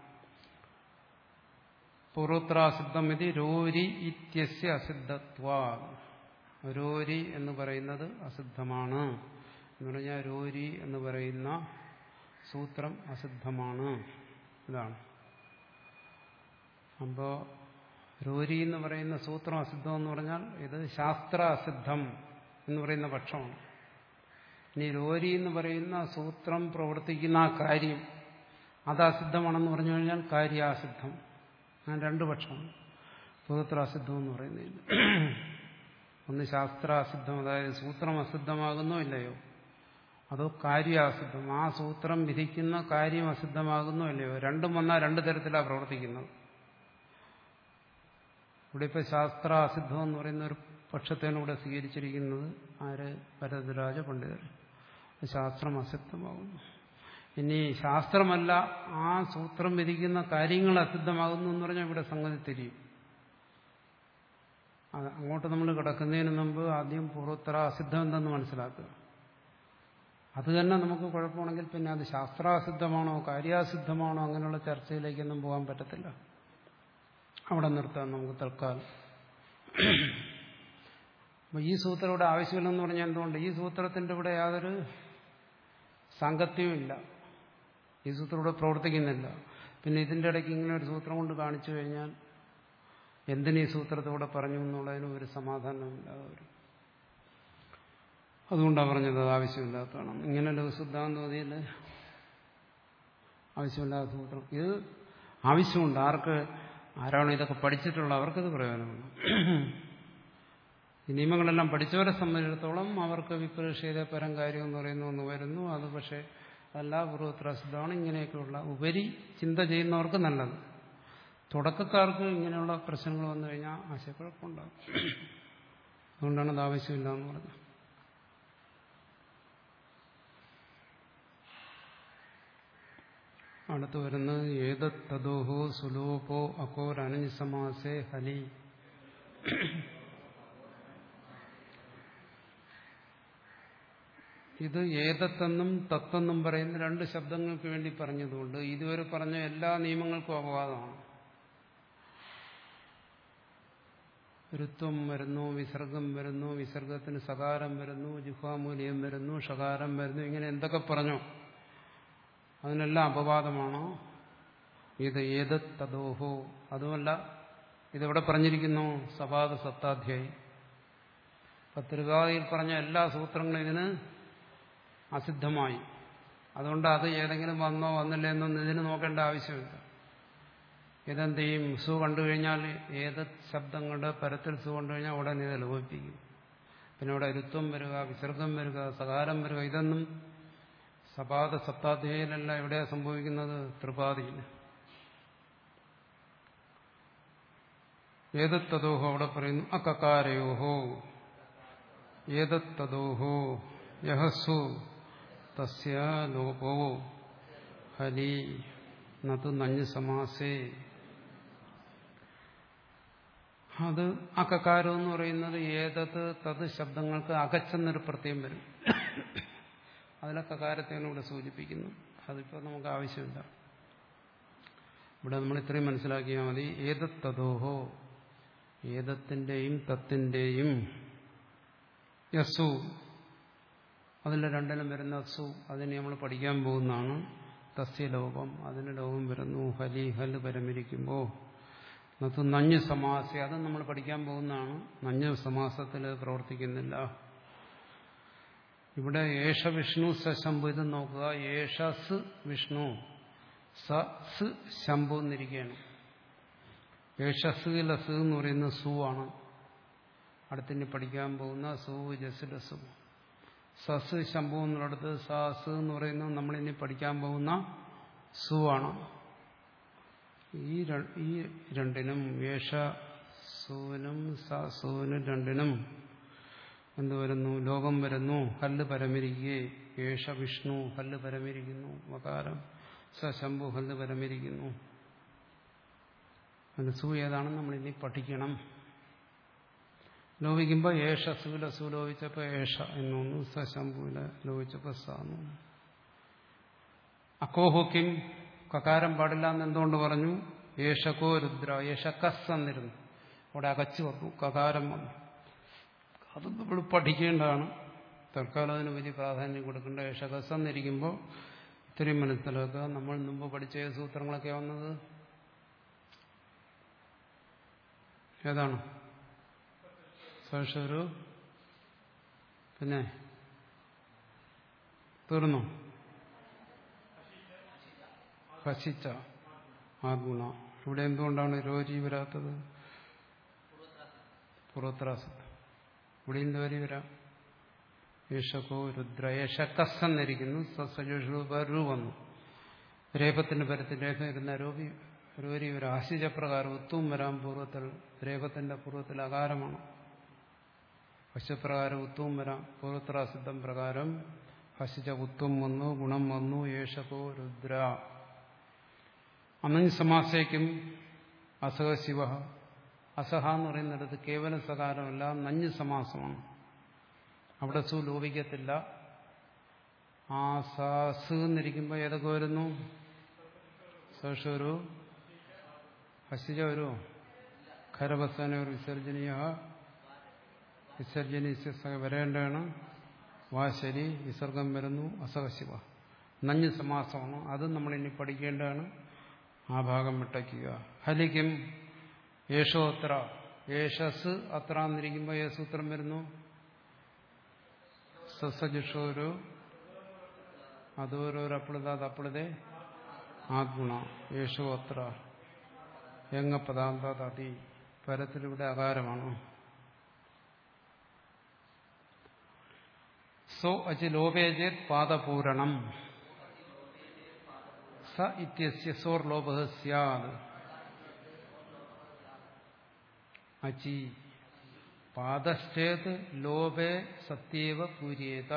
പൂർവത്രാസിദ്ധം ഇത് രോരി ഇത്യസ്യ അസിദ്ധത്വ രോരി എന്ന് പറയുന്നത് അസിദ്ധമാണ് എന്ന് പറഞ്ഞാൽ രോരി എന്ന് പറയുന്ന സൂത്രം അസിദ്ധമാണ് ഇതാണ് അപ്പോ രോരി എന്ന് പറയുന്ന സൂത്രം അസിദ്ധം എന്ന് പറഞ്ഞാൽ ഇത് ശാസ്ത്ര അസിദ്ധം എന്ന് പറയുന്ന പക്ഷമാണ് ഇനി രോരി എന്ന് പറയുന്ന സൂത്രം പ്രവർത്തിക്കുന്ന ആ കാര്യം അത് അസിദ്ധമാണെന്ന് പറഞ്ഞു കഴിഞ്ഞാൽ കാര്യാസിദ്ധം അങ്ങനെ രണ്ട് പക്ഷമാണ് സൂത്രാസിദ്ധം എന്ന് പറയുന്നതിന് ഒന്ന് ശാസ്ത്രാസിദ്ധം അതായത് സൂത്രം അസിദ്ധമാകുന്നോ ഇല്ലയോ അതോ കാര്യാസിദ്ധം ആ സൂത്രം വിധിക്കുന്ന കാര്യം അസിദ്ധമാകുന്നോ ഇല്ലയോ രണ്ടും വന്നാൽ രണ്ട് തരത്തിലാണ് പ്രവർത്തിക്കുന്നത് ഇവിടെ ഇപ്പോൾ ശാസ്ത്രാസിദ്ധം എന്ന് പറയുന്ന ഒരു പക്ഷത്തെയാണ് ഇവിടെ സ്വീകരിച്ചിരിക്കുന്നത് ആര് ഭരതരാജ പണ്ഡിതർ ശാസ്ത്രം അസിദ്ധമാകുന്നു ഇനി ശാസ്ത്രമല്ല ആ സൂത്രം വിധിക്കുന്ന കാര്യങ്ങൾ അസിദ്ധമാകുന്നു എന്ന് പറഞ്ഞാൽ ഇവിടെ സംഗതി തിരിയും അത് അങ്ങോട്ട് നമ്മൾ കിടക്കുന്നതിന് മുമ്പ് ആദ്യം പൂർവോത്തര അസിദ്ധം എന്തെന്ന് മനസ്സിലാക്കുക അത് തന്നെ നമുക്ക് കുഴപ്പമാണെങ്കിൽ പിന്നെ അത് ശാസ്ത്രാസിദ്ധമാണോ കാര്യാസിദ്ധമാണോ അങ്ങനെയുള്ള ചർച്ചയിലേക്കൊന്നും പോകാൻ പറ്റത്തില്ല അവിടെ നിർത്താം നമുക്ക് തൽക്കാലം അപ്പൊ ഈ സൂത്രം ഇവിടെ ആവശ്യമില്ലെന്ന് പറഞ്ഞാൽ എന്തുകൊണ്ട് ഈ സൂത്രത്തിന്റെ ഇവിടെ യാതൊരു സാങ്കത്യവും ഇല്ല ഈ സൂത്രം ഇവിടെ പ്രവർത്തിക്കുന്നില്ല പിന്നെ ഇതിന്റെ ഇടയ്ക്ക് ഇങ്ങനെ ഒരു സൂത്രം കൊണ്ട് കാണിച്ചു കഴിഞ്ഞാൽ എന്തിനീ സൂത്രത്തോടെ പറഞ്ഞു എന്നുള്ളതിന് ഒരു സമാധാനമില്ലാതെ വരും അതുകൊണ്ടാണ് പറഞ്ഞത് അത് ആവശ്യമില്ലാത്തതാണ് ഇങ്ങനെ ലഘുസിദ്ധാന്തോതിയിൽ ആവശ്യമില്ലാത്ത സൂത്രം ഇത് ആവശ്യമുണ്ട് ആർക്ക് ആരാണോ ഇതൊക്കെ പഠിച്ചിട്ടുള്ള അവർക്കത് പ്രയോജനമാണ് ഈ നിയമങ്ങളെല്ലാം പഠിച്ചവരെ സംബന്ധിച്ചിടത്തോളം അവർക്ക് വിപ്രതിഷേധ പരം കാര്യം എന്ന് പറയുന്ന ഒന്ന് വരുന്നു അത് പക്ഷേ അതല്ല പൂർവ്വത്രസിദ്ധമാണ് ഇങ്ങനെയൊക്കെയുള്ള ഉപരി ചിന്ത ചെയ്യുന്നവർക്ക് നല്ലത് തുടക്കക്കാർക്ക് ഇങ്ങനെയുള്ള പ്രശ്നങ്ങൾ വന്നു കഴിഞ്ഞാൽ ആശയക്കുഴപ്പമുണ്ടാകും അതുകൊണ്ടാണ് അത് ആവശ്യമില്ല എന്ന് പറഞ്ഞത് അടുത്ത് വരുന്നത് ഏതത്തദോഹോ സുലോപോ അകോരനഞ്ഞ് സമാസേ ഹലി ഇത് ഏതത്തെന്നും തത്തെന്നും പറയുന്ന രണ്ട് ശബ്ദങ്ങൾക്ക് വേണ്ടി പറഞ്ഞതുകൊണ്ട് ഇതുവരെ പറഞ്ഞ എല്ലാ നിയമങ്ങൾക്കും അപവാദമാണ് ഋത്വം വരുന്നു വിസർഗം വരുന്നു വിസർഗത്തിന് സകാരം വരുന്നു ജുഹാമൂല്യം വരുന്നു ഷകാരം വരുന്നു ഇങ്ങനെ എന്തൊക്കെ പറഞ്ഞോ അതിനെല്ലാം അപവാദമാണോ ഇത് ഏത് തദോഹോ അതുമല്ല ഇതെവിടെ പറഞ്ഞിരിക്കുന്നു സപാദ സപ്താധ്യായി പത്രികാതിയിൽ പറഞ്ഞ എല്ലാ സൂത്രങ്ങളും ഇതിന് അസിദ്ധമായി അതുകൊണ്ട് അത് ഏതെങ്കിലും വന്നോ വന്നില്ല എന്നൊന്നും ഇതിന് നോക്കേണ്ട ആവശ്യമില്ല ഇതെന്ത് ചെയ്യും സു കണ്ടു കഴിഞ്ഞാൽ ഏത് ശബ്ദങ്ങളുടെ പരത്തിൽ സു കണ്ടു കഴിഞ്ഞാൽ ഉടനെ ഇത് ലോപിപ്പിക്കും പിന്നെ ഇവിടെ രുത്വം വരിക വിസർഗം വരിക സകാരം വരിക ഇതൊന്നും സപാദ സപ്താധ്യായിലല്ല എവിടെയാണ് സംഭവിക്കുന്നത് ത്രിപാതിയിൽ ഏതത്തതോഹോ അവിടെ പറയുന്നു അകകാരയോഹോ ഏതത്തതോഹോ യഹസു തസ്യ ലോപോ ഹരി നതു നഞ്ഞ് സമാസേ അത് അക്കക്കാരം എന്ന് പറയുന്നത് ഏതത് തത് ശബ്ദങ്ങൾക്ക് അകച്ചെന്നൊരു പ്രത്യേകം വരും അതിലൊക്കെ കാരത്തെയാണ് ഇവിടെ സൂചിപ്പിക്കുന്നു അതിപ്പോൾ നമുക്ക് ആവശ്യമില്ല ഇവിടെ നമ്മൾ ഇത്രയും മനസ്സിലാക്കിയാൽ മതി ഏതത് തതോഹോ ഏതത്തിൻ്റെയും തത്തിൻ്റെയും യസ്സു അതിൽ രണ്ടിലും വരുന്ന അസു അതിനെ നമ്മൾ പഠിക്കാൻ പോകുന്നതാണ് തസ്യ ലോകം അതിന് ലോകം വരുന്നു ഹലി ഹല് പരമിരിക്കുമ്പോൾ അത് നഞ്ഞ് സമാസ അത് നമ്മൾ പഠിക്കാൻ പോകുന്നതാണ് നഞ്ഞ് സമാസത്തിൽ പ്രവർത്തിക്കുന്നില്ല ഇവിടെ ഏഷ വിഷ്ണു സ ശംഭു ഇത് നോക്കുക ഏഷസ് വിഷ്ണു സ സ് ശംഭു എന്നിരിക്കുകയാണ് ഏഷസ് ലസ് എന്ന് പറയുന്ന സു ആണ് അടുത്തിനി പഠിക്കാൻ പോകുന്ന സു ജസ് സു സസ് ശംഭു എന്നുള്ളിടത്ത് സാസ് എന്ന് പറയുന്നത് നമ്മളിനി പഠിക്കാൻ പോകുന്ന സു ആണ് ഈ ഈ രണ്ടിനും യേശ സൂനും സൂനും രണ്ടിനും എന്ത് വരുന്നു ലോകം വരുന്നു ഹല്ല് പരമിരിക്കുകയെ യേശ വിഷ്ണു ഹല്ല് പരമിരിക്കുന്നു മകാരം സ ശംഭു ഹല്ല് പരമിരിക്കുന്നു അതിന് സു ഏതാണെന്ന് നമ്മളിനി പഠിക്കണം ലോപിക്കുമ്പോൾ ഏഷ സൂല സു ലോപിച്ചപ്പോൾ ഏഷ എന്നൊന്നു സ ശംഭുവില ലോപിച്ചപ്പോൾ സാന്നു അക്കോഹോക്കിം കകാരം പാടില്ല എന്ന് എന്തുകൊണ്ട് പറഞ്ഞു യേശകോ രുദ്ര യേശക്കസ് എന്നിരുന്നു അവിടെ അകച്ചു വന്നു കകാരം വന്നു അത് നമ്മൾ പഠിക്കേണ്ടതാണ് തൽക്കാലം അതിന് വലിയ പ്രാധാന്യം കൊടുക്കേണ്ട യേശകസ് എന്നിരിക്കുമ്പോൾ ഇത്രയും മനസ്സിലാക്കുക നമ്മൾ മുമ്പ് പഠിച്ച സൂത്രങ്ങളൊക്കെ വന്നത് ഏതാണ് സവിഷരു പിന്നെ തീർന്നു ഹസിച്ച ആ ഗുണ ഇവിടെ എന്തുകൊണ്ടാണ് രോജി വരാത്തത് പൂർവത്രാസത്ത് ഇവിടെ എന്ത് വരി വരാം യേശകോ രുദ്ര യേശക്കസ് എന്നിരിക്കുന്നു സസജു വന്നു രേപത്തിന്റെ പരത്തിൽ രേഖ ഇരുന്ന രോഗി രോരി ഒരു ആശിജപ്രകാരം ഉത്തും വരാൻ പൂർവ്വത്തിൽ രേഖത്തിന്റെ പൂർവ്വത്തിൽ അകാരമാണ് ഹസ്യപ്രകാരം ഉത്തും വരാം പൂർവത്രാസിദ്ധം പ്രകാരം ഹസിച്ച ഉത്തും വന്നു ഗുണം വന്നു യേശകോ രുദ്ര അനഞ്ഞ് സമാസയ്ക്കും അസഹ ശിവ അസഹ എന്ന് പറയുന്നിടത്ത് കേവലം സകാരമല്ല നഞ്ഞ് സമാസമാണ് അവിടെ സു ലോപിക്കത്തില്ല ആ സസ് എന്നിരിക്കുമ്പോൾ ഏതൊക്കെ വരുന്നു സഷൊരു ഹസിജ ഒരു ഖരവസന ഒരു വിസർജനീയ വിസർജനീയ വരേണ്ടതാണ് വാശരി വിസർഗം വരുന്നു അസഹശിവ നഞ്ഞ് സമാസമാണ് അതും നമ്മളിനി പഠിക്കേണ്ടതാണ് ആ ഭാഗം വിട്ടയ്ക്കുക ഹലിക്കും യേശോത്ര യേശസ് അത്ര എന്നിരിക്കുമ്പോൾ ഏ സൂത്രം വരുന്നു സസജുഷോരു അതോരോ അപ്പിളുത തപ്പിളുതേ ആത്മണ യേശു അത്ര എങ്ങപ്പദാന്തി പരത്തിലൂടെ അകാരമാണ് സോ അചി ലോപേജേത് പാദപൂരണം സ ഇത്യസ്യ സോർ ലോപ സ്യാത് അചി പാദശ്ചേത് ലോപേ സത്യേവ പൂര്യേത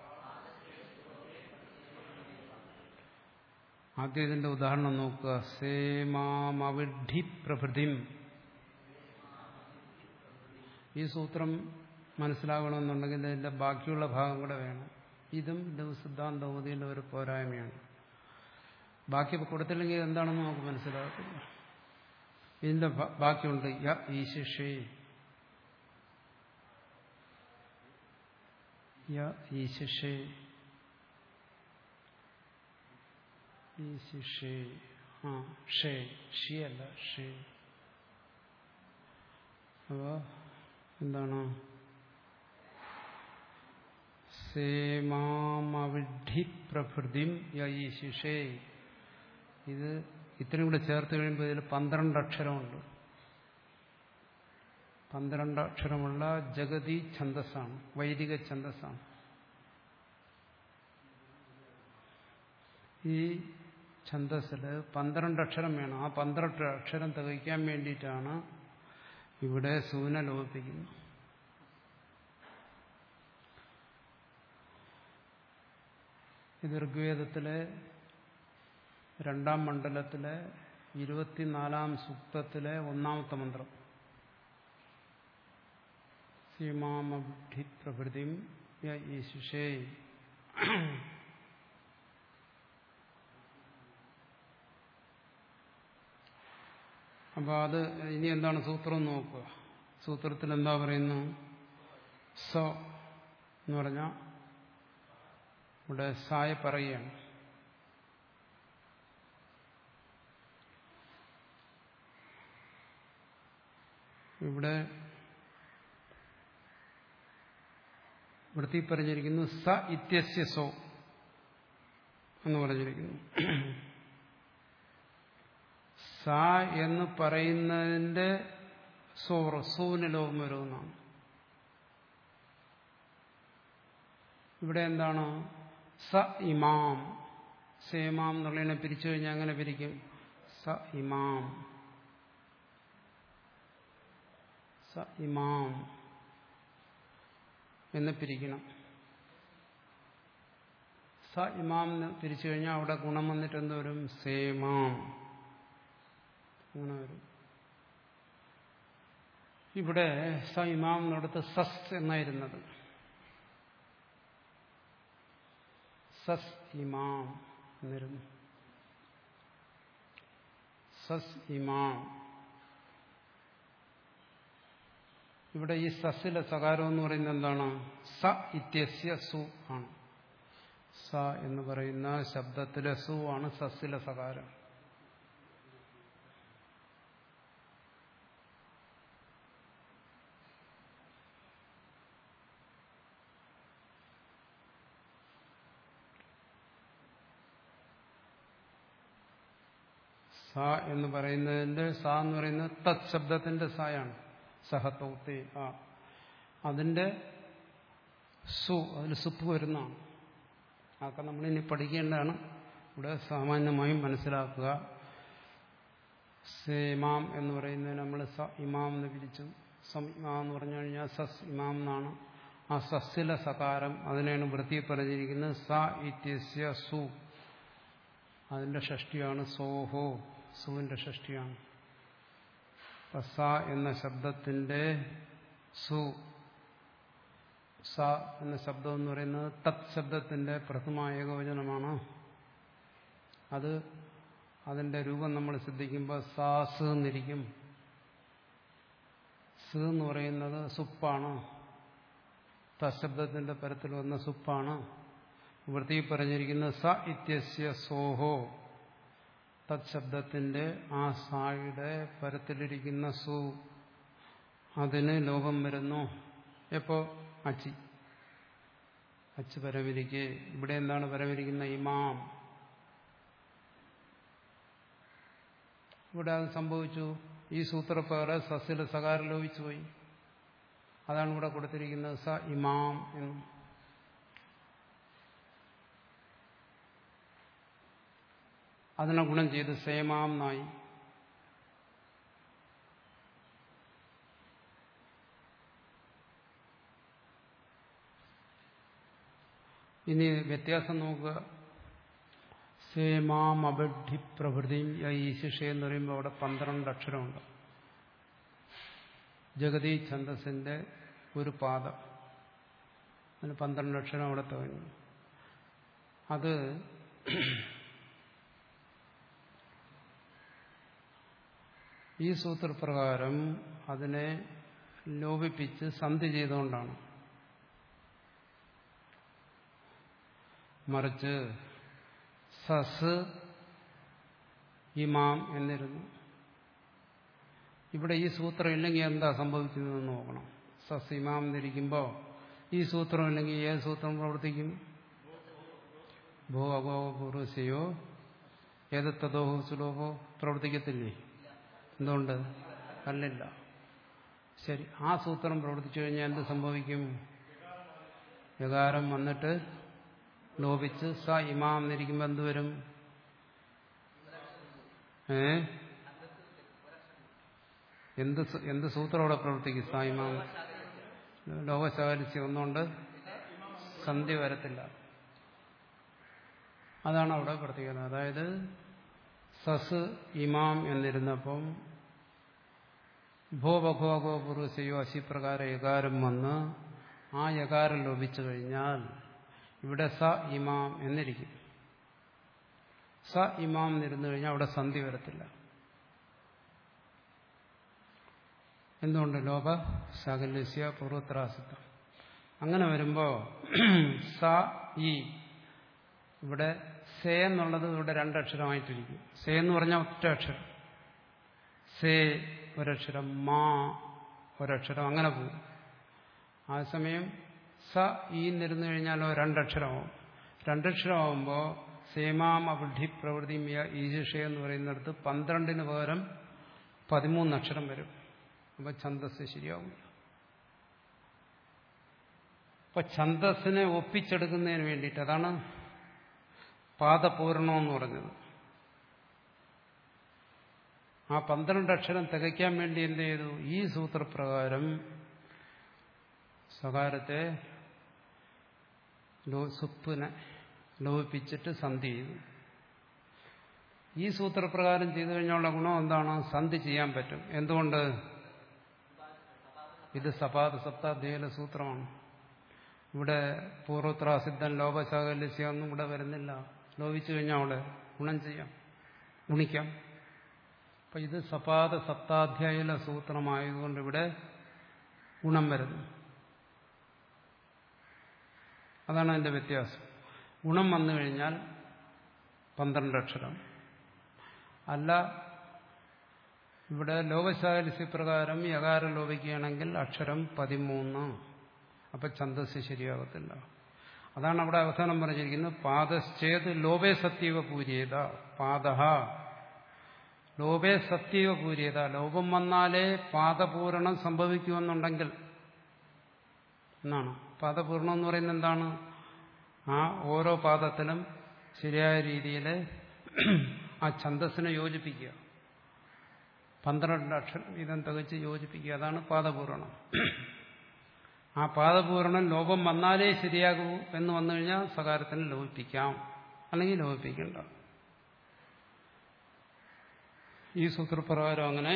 ആദ്യം ഇതിന്റെ ഉദാഹരണം നോക്കുക സേമാമവിഡ്ഢി പ്രഭൃതിം ഈ സൂത്രം മനസ്സിലാകണമെന്നുണ്ടെങ്കിൽ ഇതിന്റെ ബാക്കിയുള്ള ഭാഗം കൂടെ വേണം ഇതും ഇത് സിദ്ധാന്തോതിയുടെ ഒരു പോരായ്മയാണ് ബാക്കി കൊടുത്തില്ലെങ്കിൽ എന്താണെന്ന് നമുക്ക് മനസ്സിലാകത്തില്ല ഇതിന്റെ ബാക്കിയുണ്ട് യ ഈശിഷേ യ ഈശിഷേ ഈശിഷേ ആ ഷേ ഷി അല്ല ഷേ അപ്പോ എന്താണ് സേമാമവിഡ്ഢി പ്രഭൃതിം യീശിഷേ ഇത് ഇത്രയും കൂടെ ചേർത്ത് കഴിയുമ്പോൾ ഇതിൽ പന്ത്രണ്ട് അക്ഷരമുണ്ട് പന്ത്രണ്ട് അക്ഷരമുള്ള ജഗതി ഛന്ദസ്സാണ് വൈദിക ഛന്ദസ്സാണ് ഈ ഛന്ദസ്സിൽ പന്ത്രണ്ട് അക്ഷരം വേണം ആ പന്ത്രണ്ട് അക്ഷരം തികയ്ക്കാൻ വേണ്ടിയിട്ടാണ് ഇവിടെ സൂന ലോപിക്കുന്നത് ഇത് ഋഗ്വേദത്തിലെ രണ്ടാം മണ്ഡലത്തിലെ ഇരുപത്തിനാലാം സൂക്തത്തിലെ ഒന്നാമത്തെ മന്ത്രം സീമാമബുദ്ധി പ്രഭൃതിം യ ഈശുഷേ അപ്പോൾ അത് ഇനി എന്താണ് സൂത്രം നോക്കുക സൂത്രത്തിൽ എന്താ പറയുന്നു സ എന്ന് പറഞ്ഞാൽ ഇവിടെ സായ പറയുകയാണ് ഇവിടെ വൃത്തി പറഞ്ഞിരിക്കുന്നു സ ഇത്യസ്യ സോ എന്ന് പറഞ്ഞിരിക്കുന്നു സ എന്ന് പറയുന്നതിന്റെ സോർ സൂന് ലോകം വരുമെന്നാണ് ഇവിടെ എന്താണ് സ ഇമാം സേമാം എന്നുള്ളതിനെ പിരിച്ചു കഴിഞ്ഞാൽ അങ്ങനെ പിരിക്കും സ ഇമാം സ ഇമാം എന്ന് പിരിക്കണം സ ഇമാം എന്ന് പിരിച്ചു കഴിഞ്ഞാൽ അവിടെ ഗുണം വന്നിട്ട് എന്ത് വരും സേമാം അങ്ങനെ വരും ഇവിടെ സ ഇമാം എന്നിടത്ത് സസ് എന്നായിരുന്നത് സസ് ഇമാം എന്നിരുന്നു സസ് ഇമാം ഇവിടെ ഈ സസ്സിലെ സകാരം എന്ന് പറയുന്നത് എന്താണ് സ ഇത്യസ്യ സു ആണ് സ എന്ന് പറയുന്ന ശബ്ദത്തിലെ സു ആണ് സസ്സിലെ സകാരം സ എന്ന് പറയുന്നതിന്റെ സ എന്ന് പറയുന്നത് തത് ശബ്ദത്തിന്റെ സായാണ് സഹത്തൗത്തെ ആ അതിന്റെ സു അതിൽ സുപ്പ് വരുന്നതാണ് അതൊക്കെ നമ്മളിനി പഠിക്കേണ്ടതാണ് ഇവിടെ സാമാന്യമായും മനസ്സിലാക്കുക സേമാം എന്ന് പറയുന്നത് നമ്മൾ സ ഇമാം എന്ന് പിരിച്ചു സം ഇമാം എന്ന് പറഞ്ഞു കഴിഞ്ഞാൽ സസ് ഇമാം എന്നാണ് ആ സസ്സിലെ സകാരം അതിനെയാണ് വൃത്തി പറഞ്ഞിരിക്കുന്നത് സ ഇത്യസ്യ സു അതിന്റെ ഷഷ്ടിയാണ് സോഹോ സുവിന്റെ ഷഷ്ടിയാണ് സ എന്ന ശബ്ദത്തിന്റെ സു സ എന്ന ശബ്ദം എന്ന് പറയുന്നത് തത് ശബ്ദത്തിന്റെ പ്രഥമ ഏകവചനമാണ് അത് അതിന്റെ രൂപം നമ്മൾ ശ്രദ്ധിക്കുമ്പോൾ സാസ് എന്നിരിക്കും സ് എന്ന് പറയുന്നത് സുപ്പാണ് തശബ്ദത്തിന്റെ പരത്തിൽ വന്ന സുപ്പാണ് വൃത്തി പറഞ്ഞിരിക്കുന്നത് സ ഇത്യസ്യ സോഹോ തത്ശബ്ദത്തിന്റെ ആ സായുടെ പരത്തിലിരിക്കുന്ന സു അതിന് ലോകം വരുന്നു എപ്പോ അച്ചി അച്ച് പരമിരിക്കെ ഇവിടെ എന്താണ് പരമിരിക്കുന്ന ഇമാം ഇവിടെ അത് സംഭവിച്ചു ഈ സൂത്രപ്രകാരം സസ്യല സകാരം ലോപിച്ചു പോയി അതാണ് ഇവിടെ കൊടുത്തിരിക്കുന്നത് സ ഇമാം എന്ന് അതിനെ ഗുണം ചെയ്ത് സേമാം നായി ഇനി വ്യത്യാസം നോക്കുക സേമാം അബഡ്ഢി പ്രഭൃതിയും ഈശിഷ എന്ന് പറയുമ്പോൾ അവിടെ പന്ത്രണ്ട് അക്ഷരമുണ്ട് ജഗതി ഛന്ദസിന്റെ ഒരു പാദം അതിന് പന്ത്രണ്ട് അക്ഷരം അവിടെ തോന്നി അത് ഈ സൂത്രപ്രകാരം അതിനെ ലോപിപ്പിച്ച് സന്ധി ചെയ്തുകൊണ്ടാണ് മറിച്ച് സസ് ഇമാം എന്നിരുന്നു ഇവിടെ ഈ സൂത്രം ഇല്ലെങ്കിൽ എന്താ സംഭവിക്കുന്നതെന്ന് നോക്കണം സസ് ഇമാം എന്നിരിക്കുമ്പോൾ ഈ സൂത്രം ഇല്ലെങ്കിൽ ഏത് സൂത്രം പ്രവർത്തിക്കും ഭോ അഗോ പൂർവശയോ ഏതത്തതോഹോ സുലോഭോ പ്രവർത്തിക്കത്തില്ലേ എന്തുകൊണ്ട് അല്ലില്ല ശരി ആ സൂത്രം പ്രവർത്തിച്ചു കഴിഞ്ഞാൽ എന്ത് സംഭവിക്കും വികാരം വന്നിട്ട് ലോപിച്ച് സ ഇമാം എന്നിരിക്കുമ്പോൾ എന്ത് വരും ഏ എന്ത് സ- എന്ത് സൂത്രം അവിടെ പ്രവർത്തിക്കും സ ഇമാം ലോകശാലിച്ച് ഒന്നുകൊണ്ട് സന്ധി വരത്തില്ല അതാണ് അവിടെ പ്രത്യേകത അതായത് സസ് ഇമാം എന്നിരുന്നപ്പം ഭോ ബഘോ ഗോ പുരുഷയോ അശിപ്രകാര യകാരം വന്ന് ആ യകാരം ലോപിച്ചു കഴിഞ്ഞാൽ ഇവിടെ സ ഇമാം എന്നിരിക്കും സ ഇമാം എന്നിരുന്നു കഴിഞ്ഞാൽ അവിടെ സന്ധി വരത്തില്ല എന്തുകൊണ്ട് ലോക ശകലസ്യ പൂർവത്രാസിത്വം അങ്ങനെ വരുമ്പോൾ സ ഇ ഇവിടെ സേ എന്നുള്ളത് ഇവിടെ രണ്ടക്ഷരമായിട്ടിരിക്കും സേ എന്ന് പറഞ്ഞാൽ ഒറ്റ അക്ഷരം സേ ഒരക്ഷരം മാ ഒരക്ഷരം അങ്ങനെ പോകും ആ സമയം സ ഈ നിരുന്നു കഴിഞ്ഞാലോ രണ്ടക്ഷരമാവും രണ്ടക്ഷരമാവുമ്പോൾ സേമാം അബുദ്ധി പ്രവൃത്തി ഈജിഷ എന്ന് പറയുന്നിടത്ത് പന്ത്രണ്ടിന് പകരം പതിമൂന്ന് അക്ഷരം വരും അപ്പൊ ഛന്തസ് ശരിയാവില്ല അപ്പൊ ഛന്തസ്സിനെ ഒപ്പിച്ചെടുക്കുന്നതിന് വേണ്ടിയിട്ട് അതാണ് പാദപൂർണം എന്ന് പറഞ്ഞത് ആ പന്ത്രണ്ട് അക്ഷരം തികയ്ക്കാൻ വേണ്ടി എന്ത് ചെയ്തു ഈ സൂത്രപ്രകാരം സകാരത്തെ സുപ്പിനെ ലോപിപ്പിച്ചിട്ട് സന്ധി ചെയ്തു ഈ സൂത്രപ്രകാരം ചെയ്തു കഴിഞ്ഞുള്ള ഗുണം എന്താണ് സന്ധി ചെയ്യാൻ പറ്റും എന്തുകൊണ്ട് ഇത് സപാദ സപ്താധ്യായ സൂത്രമാണ് ഇവിടെ പൂർവത്രാസിദ്ധൻ ലോപശാകല്യസ്യൊന്നും ഇവിടെ വരുന്നില്ല ലോപിച്ചു കഴിഞ്ഞാൽ അവിടെ ഗുണം ചെയ്യാം ഗുണിക്കാം അപ്പൊ ഇത് സപാദ സപ്താധ്യായ സൂത്രമായതുകൊണ്ട് ഇവിടെ ഗുണം വരുന്നു അതാണ് അതിന്റെ വ്യത്യാസം ഗുണം വന്നു കഴിഞ്ഞാൽ പന്ത്രണ്ട് അക്ഷരം അല്ല ഇവിടെ ലോകശാലിസ്യ പ്രകാരം യകാരം ലോപിക്കുകയാണെങ്കിൽ അക്ഷരം പതിമൂന്ന് അപ്പൊ ഛന്തസ് ശരിയാകത്തില്ല അതാണ് അവിടെ അവസാനം പറഞ്ഞിരിക്കുന്നത് പാദശ്ചേത് ലോപേ സത്യവ പൂര്യേത പാദ ലോപേ സത്യവ പൂര്യേത ലോപം വന്നാലേ പാദപൂരണം സംഭവിക്കുമെന്നുണ്ടെങ്കിൽ എന്നാണ് പാദപൂർണം എന്ന് പറയുന്നത് എന്താണ് ആ ഓരോ പാദത്തിലും ശരിയായ രീതിയിൽ ആ ഛന്തസ്സിനെ യോജിപ്പിക്കുക പന്ത്രണ്ട് അക്ഷരം വീതം തികച്ച് യോജിപ്പിക്കുക അതാണ് പാദപൂരണം ആ പാദപൂരണം ലോപം വന്നാലേ ശരിയാകൂ എന്ന് വന്നു കഴിഞ്ഞാൽ സകാരത്തിന് ലോപിപ്പിക്കാം അല്ലെങ്കിൽ ലോപിപ്പിക്കണ്ട ഈ സൂത്രപ്രകാരം അങ്ങനെ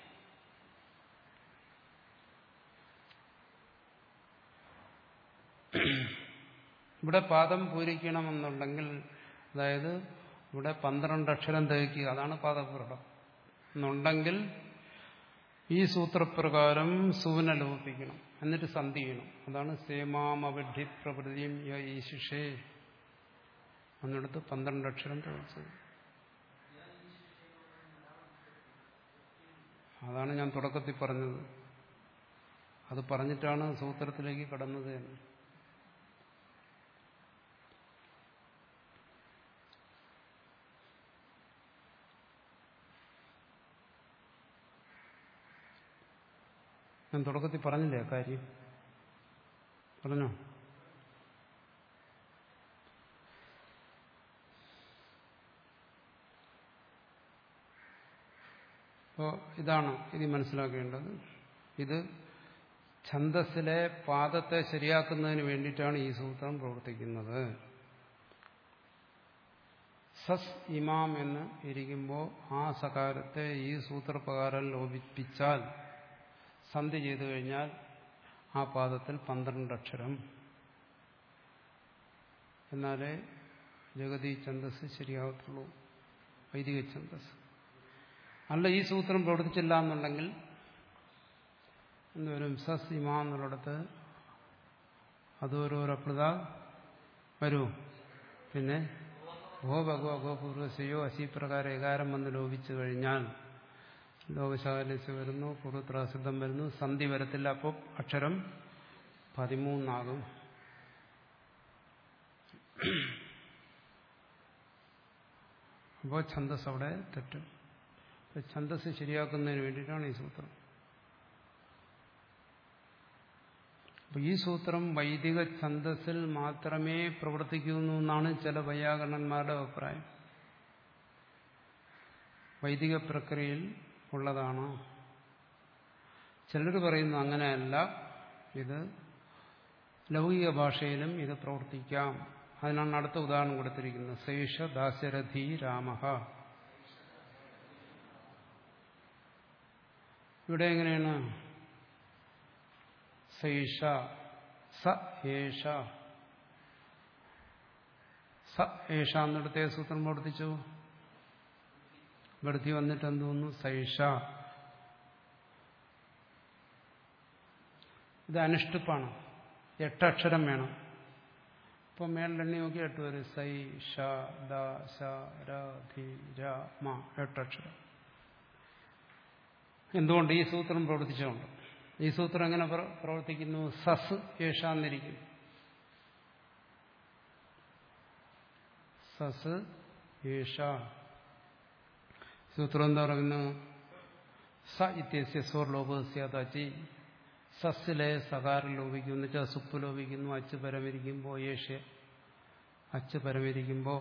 ഇവിടെ പാദം പൂരിക്കണമെന്നുണ്ടെങ്കിൽ അതായത് ഇവിടെ പന്ത്രണ്ട് അക്ഷരം തികയ്ക്കുക അതാണ് പാദപൂരണം എന്നുണ്ടെങ്കിൽ ഈ സൂത്രപ്രകാരം സൂവിനെ ലോപിപ്പിക്കണം എന്നിട്ട് സന്ധി ചെയ്യണം അതാണ് സേമാമവഡി പ്രകൃതിയും ഈ ശിഷേ എന്നിടത്ത് പന്ത്രണ്ട് അക്ഷരം തികച്ചത് അതാണ് ഞാൻ തുടക്കത്തിൽ പറഞ്ഞത് അത് പറഞ്ഞിട്ടാണ് സൂത്രത്തിലേക്ക് കടന്നത് എന്ന് ഞാൻ തുടക്കത്തിൽ പറഞ്ഞില്ലേ ആ കാര്യം പറഞ്ഞോ അപ്പോൾ ഇതാണ് ഇത് മനസ്സിലാക്കേണ്ടത് ഇത് ഛന്തസ്സിലെ പാദത്തെ ശരിയാക്കുന്നതിന് വേണ്ടിയിട്ടാണ് ഈ സൂത്രം പ്രവർത്തിക്കുന്നത് സസ് ഇമാം എന്ന് ഇരിക്കുമ്പോൾ ആ സകാരത്തെ ഈ സൂത്രപ്രകാരം ലോപിപ്പിച്ചാൽ സന്ധി ചെയ്തു കഴിഞ്ഞാൽ ആ പാദത്തിൽ പന്ത്രണ്ട് അക്ഷരം എന്നാലേ ജഗതി ഛന്തസ് ശരിയാകത്തുള്ളൂ വൈദിക ഛന്തസ് അല്ല ഈ സൂത്രം പ്രവർത്തിച്ചില്ല എന്നുണ്ടെങ്കിൽ എന്തുവരും സസ് ഇമാ എന്നുള്ളിടത്ത് അതോരോരപ്രത വരൂ പിന്നെ ഗോ ഭഗവ ഗോപൂർവശയോ അശീപ്രകാര ഏകാരം വന്ന് ലോപിച്ചു കഴിഞ്ഞാൽ ലോകശാലസ് വരുന്നു പൂർവത്രാസിദ്ധം വരുന്നു സന്ധി വരത്തില്ല അപ്പോൾ അക്ഷരം പതിമൂന്നാകും അപ്പോൾ ഛന്തസ് അവിടെ തെറ്റും ഛന്തസ് ശരിയാക്കുന്നതിന് വേണ്ടിയിട്ടാണ് ഈ സൂത്രം അപ്പൊ ഈ സൂത്രം വൈദിക ഛന്തസ്സിൽ മാത്രമേ പ്രവർത്തിക്കുന്നു എന്നാണ് ചില വൈയാകരണന്മാരുടെ അഭിപ്രായം വൈദിക പ്രക്രിയയിൽ ഉള്ളതാണ് ചിലർ പറയുന്നു അങ്ങനെയല്ല ഇത് ലൗകിക ഭാഷയിലും ഇത് പ്രവർത്തിക്കാം അതിനാണ് അടുത്ത ഉദാഹരണം കൊടുത്തിരിക്കുന്നത് സൈഷ ദാശരഥി രാമ ഇവിടെ എങ്ങനെയാണ് സൈഷ സ ഏഷ സ ഏഷ എന്നിടത്തെ സൂത്രം പ്രവർത്തിച്ചു വൃത്തി വന്നിട്ട് എന്ത് തോന്നുന്നു സൈഷ ഇത് അനുഷ്ഠിപ്പാണ് എട്ടക്ഷരം വേണം ഇപ്പം മേളിലെണ്ണി നോക്കി എട്ട് വരും സൈ ഷ ദ ശ ര ധി ര മ എട്ടക്ഷരം എന്തുകൊണ്ട് ഈ സൂത്രം പ്രവർത്തിച്ചുകൊണ്ട് ഈ സൂത്രം എങ്ങനെ പ്ര- പ്രവർത്തിക്കുന്നു സസ് ഏഷാന്നിരിക്കും സസ് ഏഷ സൂത്രം എന്താ പറയുന്നു സ ഇത്യസ്യ സ്വർ ലോപസ്യാതാച്ചി സസ്സിലെ സകാരം ലോപിക്കും എന്ന് വെച്ചാൽ സുപ്പ് ലോപിക്കുന്നു അച്ച് പരമിരിക്കുമ്പോൾ യേഷ്യ അച്ച് പരമിരിക്കുമ്പോൾ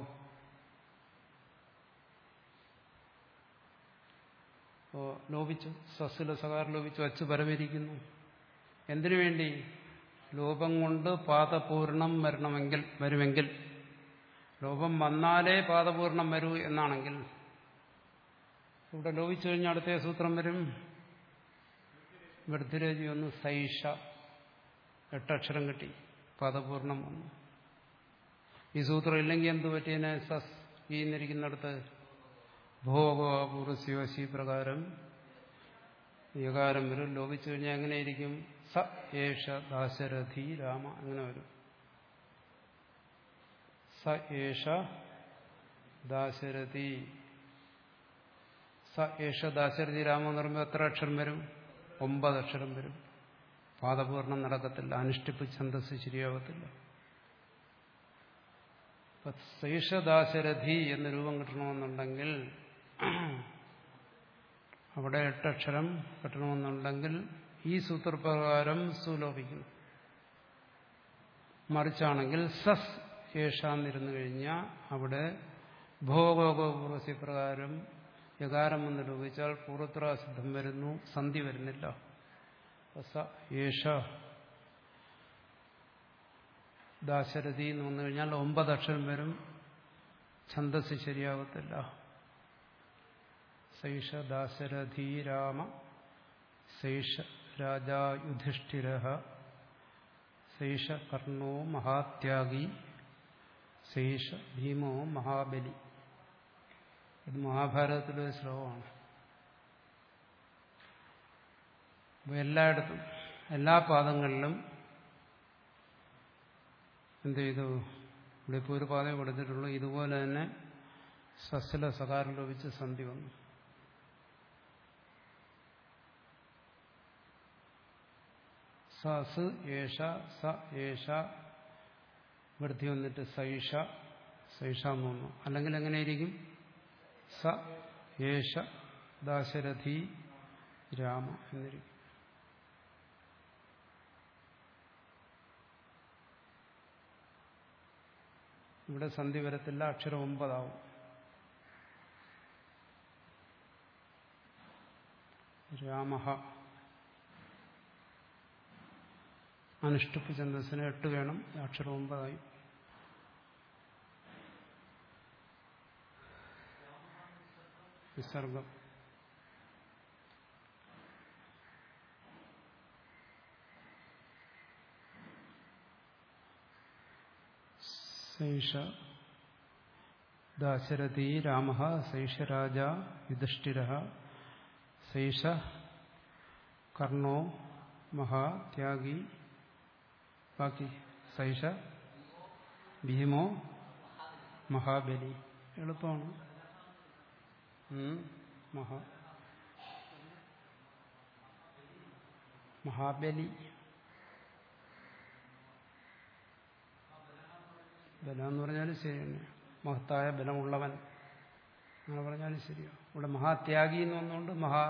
ഓ ലോപിച്ചു സസ്സിലെ സകാരം ലോപിച്ചു അച്ച് പരമിരിക്കുന്നു എന്തിനു വേണ്ടി ലോപം കൊണ്ട് പാദപൂർണം വരണമെങ്കിൽ വരുമെങ്കിൽ ലോപം വന്നാലേ പാദപൂർണം വരൂ എന്നാണെങ്കിൽ ഇവിടെ ലോപിച്ചു കഴിഞ്ഞാൽ അടുത്ത സൂത്രം വരും വൃദ്ധിരജി ഒന്ന് സൈഷ എട്ടക്ഷരം കിട്ടി പദപൂർണം വന്നു ഈ സൂത്രം ഇല്ലെങ്കിൽ എന്ത് പറ്റിയതിനെ സസ് ഈ എന്നിരിക്കുന്നിടത്ത് ഭോഗപൂർവശി പ്രകാരം യകാരം വരും ലോപിച്ചു കഴിഞ്ഞാൽ എങ്ങനെയിരിക്കും സ ഏഷ ദാശരഥി രാമ അങ്ങനെ വരും സ ഏഷ ദാശരഥി സ ഏഷ ദാശരഥി രാമ എന്ന് പറയുമ്പോൾ എത്ര അക്ഷരം വരും ഒമ്പത് അക്ഷരം വരും പാദപൂർണം നടക്കത്തില്ല അനുഷ്ഠിപ്പ് ഛന്തസ് ശരിയാകത്തില്ല അപ്പൊ ശേഷദാശരഥി എന്ന് രൂപം കിട്ടണമെന്നുണ്ടെങ്കിൽ അവിടെ എട്ടക്ഷരം കിട്ടണമെന്നുണ്ടെങ്കിൽ ഈ സൂത്രപ്രകാരം സുലോപിക്കണം മറിച്ചാണെങ്കിൽ സസ് ഏഷാന്നിരുന്നു കഴിഞ്ഞാൽ അവിടെ ഭോഗോപൂർവസി പ്രകാരം യകാരം എന്ന് രൂപിച്ചാൽ പൂർവത്രാസിദ്ധം വരുന്നു സന്ധി വരുന്നില്ല സ ഏഷ ദാശരഥി എന്ന് വന്നു കഴിഞ്ഞാൽ ഒമ്പത് അക്ഷരം വരും ഛന്തസ് ശരിയാകത്തില്ല സൈഷ ദാശരഥി രാമ സൈഷ രാജാ യുധിഷ്ഠിര സൈഷ കർണോ മഹാത്യാഗി സൈഷ ഭീമോ മഹാബലി ഇത് മഹാഭാരതത്തിലെ ഒരു ശ്ലോകമാണ് അപ്പോൾ എല്ലായിടത്തും എല്ലാ പാദങ്ങളിലും എന്ത് ചെയ്തു ഇവിടെ ഇപ്പോൾ ഒരു പാതയെ കൊടുത്തിട്ടുള്ളൂ ഇതുപോലെ തന്നെ സസ്യല സകാരം ലോപിച്ച് സന്ധി വന്നു സസ് ഏഷ സ ഏഷ വൃദ്ധി വന്നിട്ട് സൈഷ സൈഷ എന്ന് വന്നു അല്ലെങ്കിൽ എങ്ങനെയിരിക്കും സ ഏഷ ദാശരഥി രാമ എന്നിരിക്കും ഇവിടെ സന്ധി വരത്തില്ല അക്ഷരം ഒമ്പതാവും രാമ അനുഷ്ഠിപ്പ് ഛന്ദസ്സിന് എട്ട് വേണം അക്ഷരം ഒമ്പതായി വിസർഗം സൈഷ ദാശരഥി രാമ സൈഷ രാജ യുധിഷ്ഠിര സൈഷ കർണോ മഹാത്യാഗി ബാക്കി സൈഷ ഭീമോ മഹാബലി എളുപ്പമാണ് ഉം, മഹാ മഹാബലി ബലം എന്ന് പറഞ്ഞാലും ശരി തന്നെ മഹത്തായ ബലമുള്ളവൻ അങ്ങനെ പറഞ്ഞാലും ശരിയോ ഇവിടെ മഹാത്യാഗി എന്ന് വന്നുകൊണ്ട് മഹാ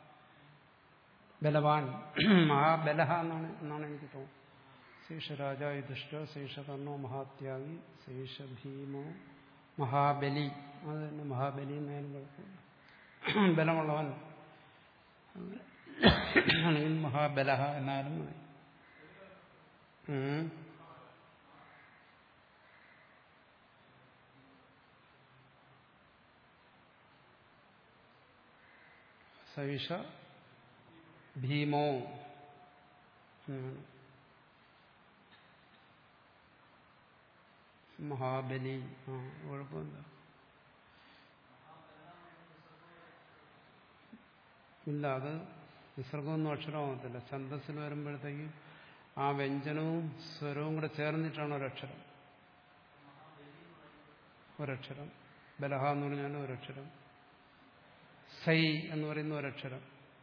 ബലവാൻ മഹാബലഹ എന്നാണ് എന്നാണ് എനിക്ക് തോന്നുന്നത് ശേഷരാജ യുധിഷ്ഠ ശേഷകർണോ മഹാത്യാഗി ശേഷ ഭീമോ മഹാബലി അത് തന്നെ മഹാബലി എന്നായാലും കുഴപ്പമില്ല ബലമുള്ളവൻ ആണെങ്കിൽ മഹാബലഹ എന്നാലും മതി ഉം. സൈഷ ഭീമോ എന്നാണ്. മഹാബലി ആ കുഴപ്പമില്ല ഇല്ല അത് വിസർഗമൊന്നും അക്ഷരമാകത്തില്ല ഛന്തസ്സിൽ വരുമ്പോഴത്തേക്കും ആ വ്യഞ്ജനവും സ്വരവും കൂടെ ചേർന്നിട്ടാണ് ഒരക്ഷരം ഒരക്ഷരം ബലഹ എന്ന് പറഞ്ഞാൽ ഒരക്ഷരം സൈ എന്ന് പറയുന്ന ഒരക്ഷരം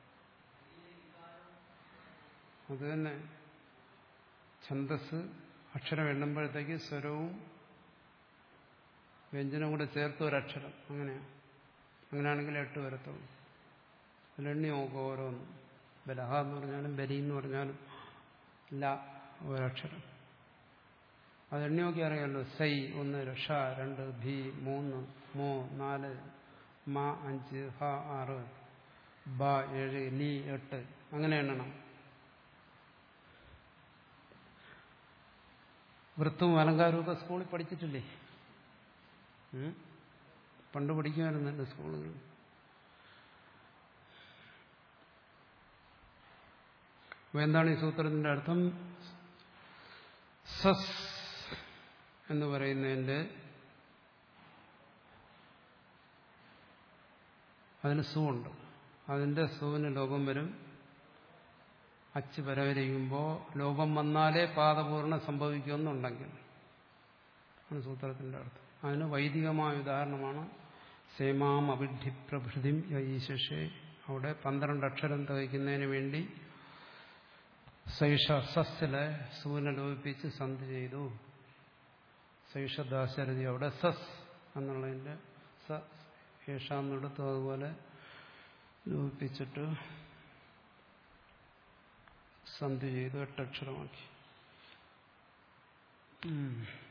അത് തന്നെ ഛന്തസ് അക്ഷരം എണ്ണുമ്പോഴത്തേക്ക് സ്വരവും വ്യഞ്ജനവും കൂടെ ചേർത്ത് ഒരക്ഷരം അങ്ങനെയാണ് അങ്ങനെയാണെങ്കിൽ എട്ട് വരത്തുള്ളൂ അതിലെണ്ണി നോക്കുക ഓരോന്നും ബലഹ എന്ന് പറഞ്ഞാലും ബലി എന്ന് പറഞ്ഞാലും ല ഒരക്ഷരം അത് എണ്ണി നോക്കി അറിയാമല്ലോ സൈ ഒന്ന് ഷ രണ്ട് ഭി മൂന്ന് മോ നാല് മ അഞ്ച് ഹ ആറ് ബ ഏഴ് ലി എട്ട് അങ്ങനെ എണ്ണണം വൃത്തവും അലങ്കാരവും ഒക്കെ സ്കൂളിൽ പഠിച്ചിട്ടില്ലേ ഉം? പണ്ട് പഠിക്കുമായിരുന്നല്ലോ സ്കൂളുകളിൽ അപ്പൊ എന്താണ് ഈ സൂത്രത്തിന്റെ അർത്ഥം സസ് എന്ന് പറയുന്നതിന്റെ അതിന് സു ഉണ്ട് അതിന്റെ സുവിന് ലോപം വരും അച്ച് വരവരിക്കുമ്പോൾ ലോപം വന്നാലേ പാദപൂർണ്ണ സംഭവിക്കുമെന്നുണ്ടെങ്കിൽ ആണ് സൂത്രത്തിന്റെ അർത്ഥം അതിന് വൈദികമായ ഉദാഹരണമാണ് സേമാം അവിഡ്ഢി പ്രഭൃതിം ഈശേ അവിടെ പന്ത്രണ്ട് അക്ഷരം തികയ്ക്കുന്നതിന് വേണ്ടി സൈഷ സസ്സിലെ സൂന ലോപിപ്പിച്ച് സന്ധി ചെയ്തു സൈഷ ദാശരഥി അവിടെ സസ് എന്നുള്ളതിന്റെ സ യേഷാന്നെടുത്തു അതുപോലെ ലോപിപ്പിച്ചിട്ട് സന്ധി ചെയ്തു എട്ടക്ഷരമാക്കി ഉം.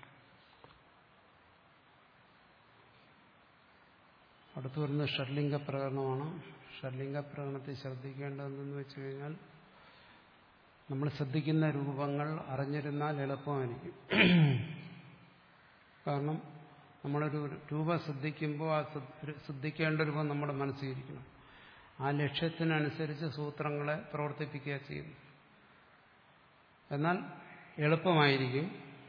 അടുത്തു വരുന്നത് ഷഡ്ലിംഗ പ്രകരണമാണ് ഷഡ്ലിംഗ പ്രകരണത്തിൽ ശ്രദ്ധിക്കേണ്ടതെന്ന് വെച്ച് കഴിഞ്ഞാൽ നമ്മൾ ശ്രദ്ധിക്കുന്ന രൂപങ്ങൾ അറിഞ്ഞിരുന്നാൽ എളുപ്പമായിരിക്കും കാരണം നമ്മളൊരു രൂപം ശ്രദ്ധിക്കുമ്പോൾ ആ ശ്രദ്ധ- ശ്രദ്ധിക്കേണ്ട രൂപം നമ്മുടെ മനസ്സിലിരിക്കണം ആ ലക്ഷ്യത്തിനനുസരിച്ച് സൂത്രങ്ങളെ പ്രവർത്തിപ്പിക്കുക ചെയ്യുന്നു എന്നാൽ എളുപ്പമായിരിക്കും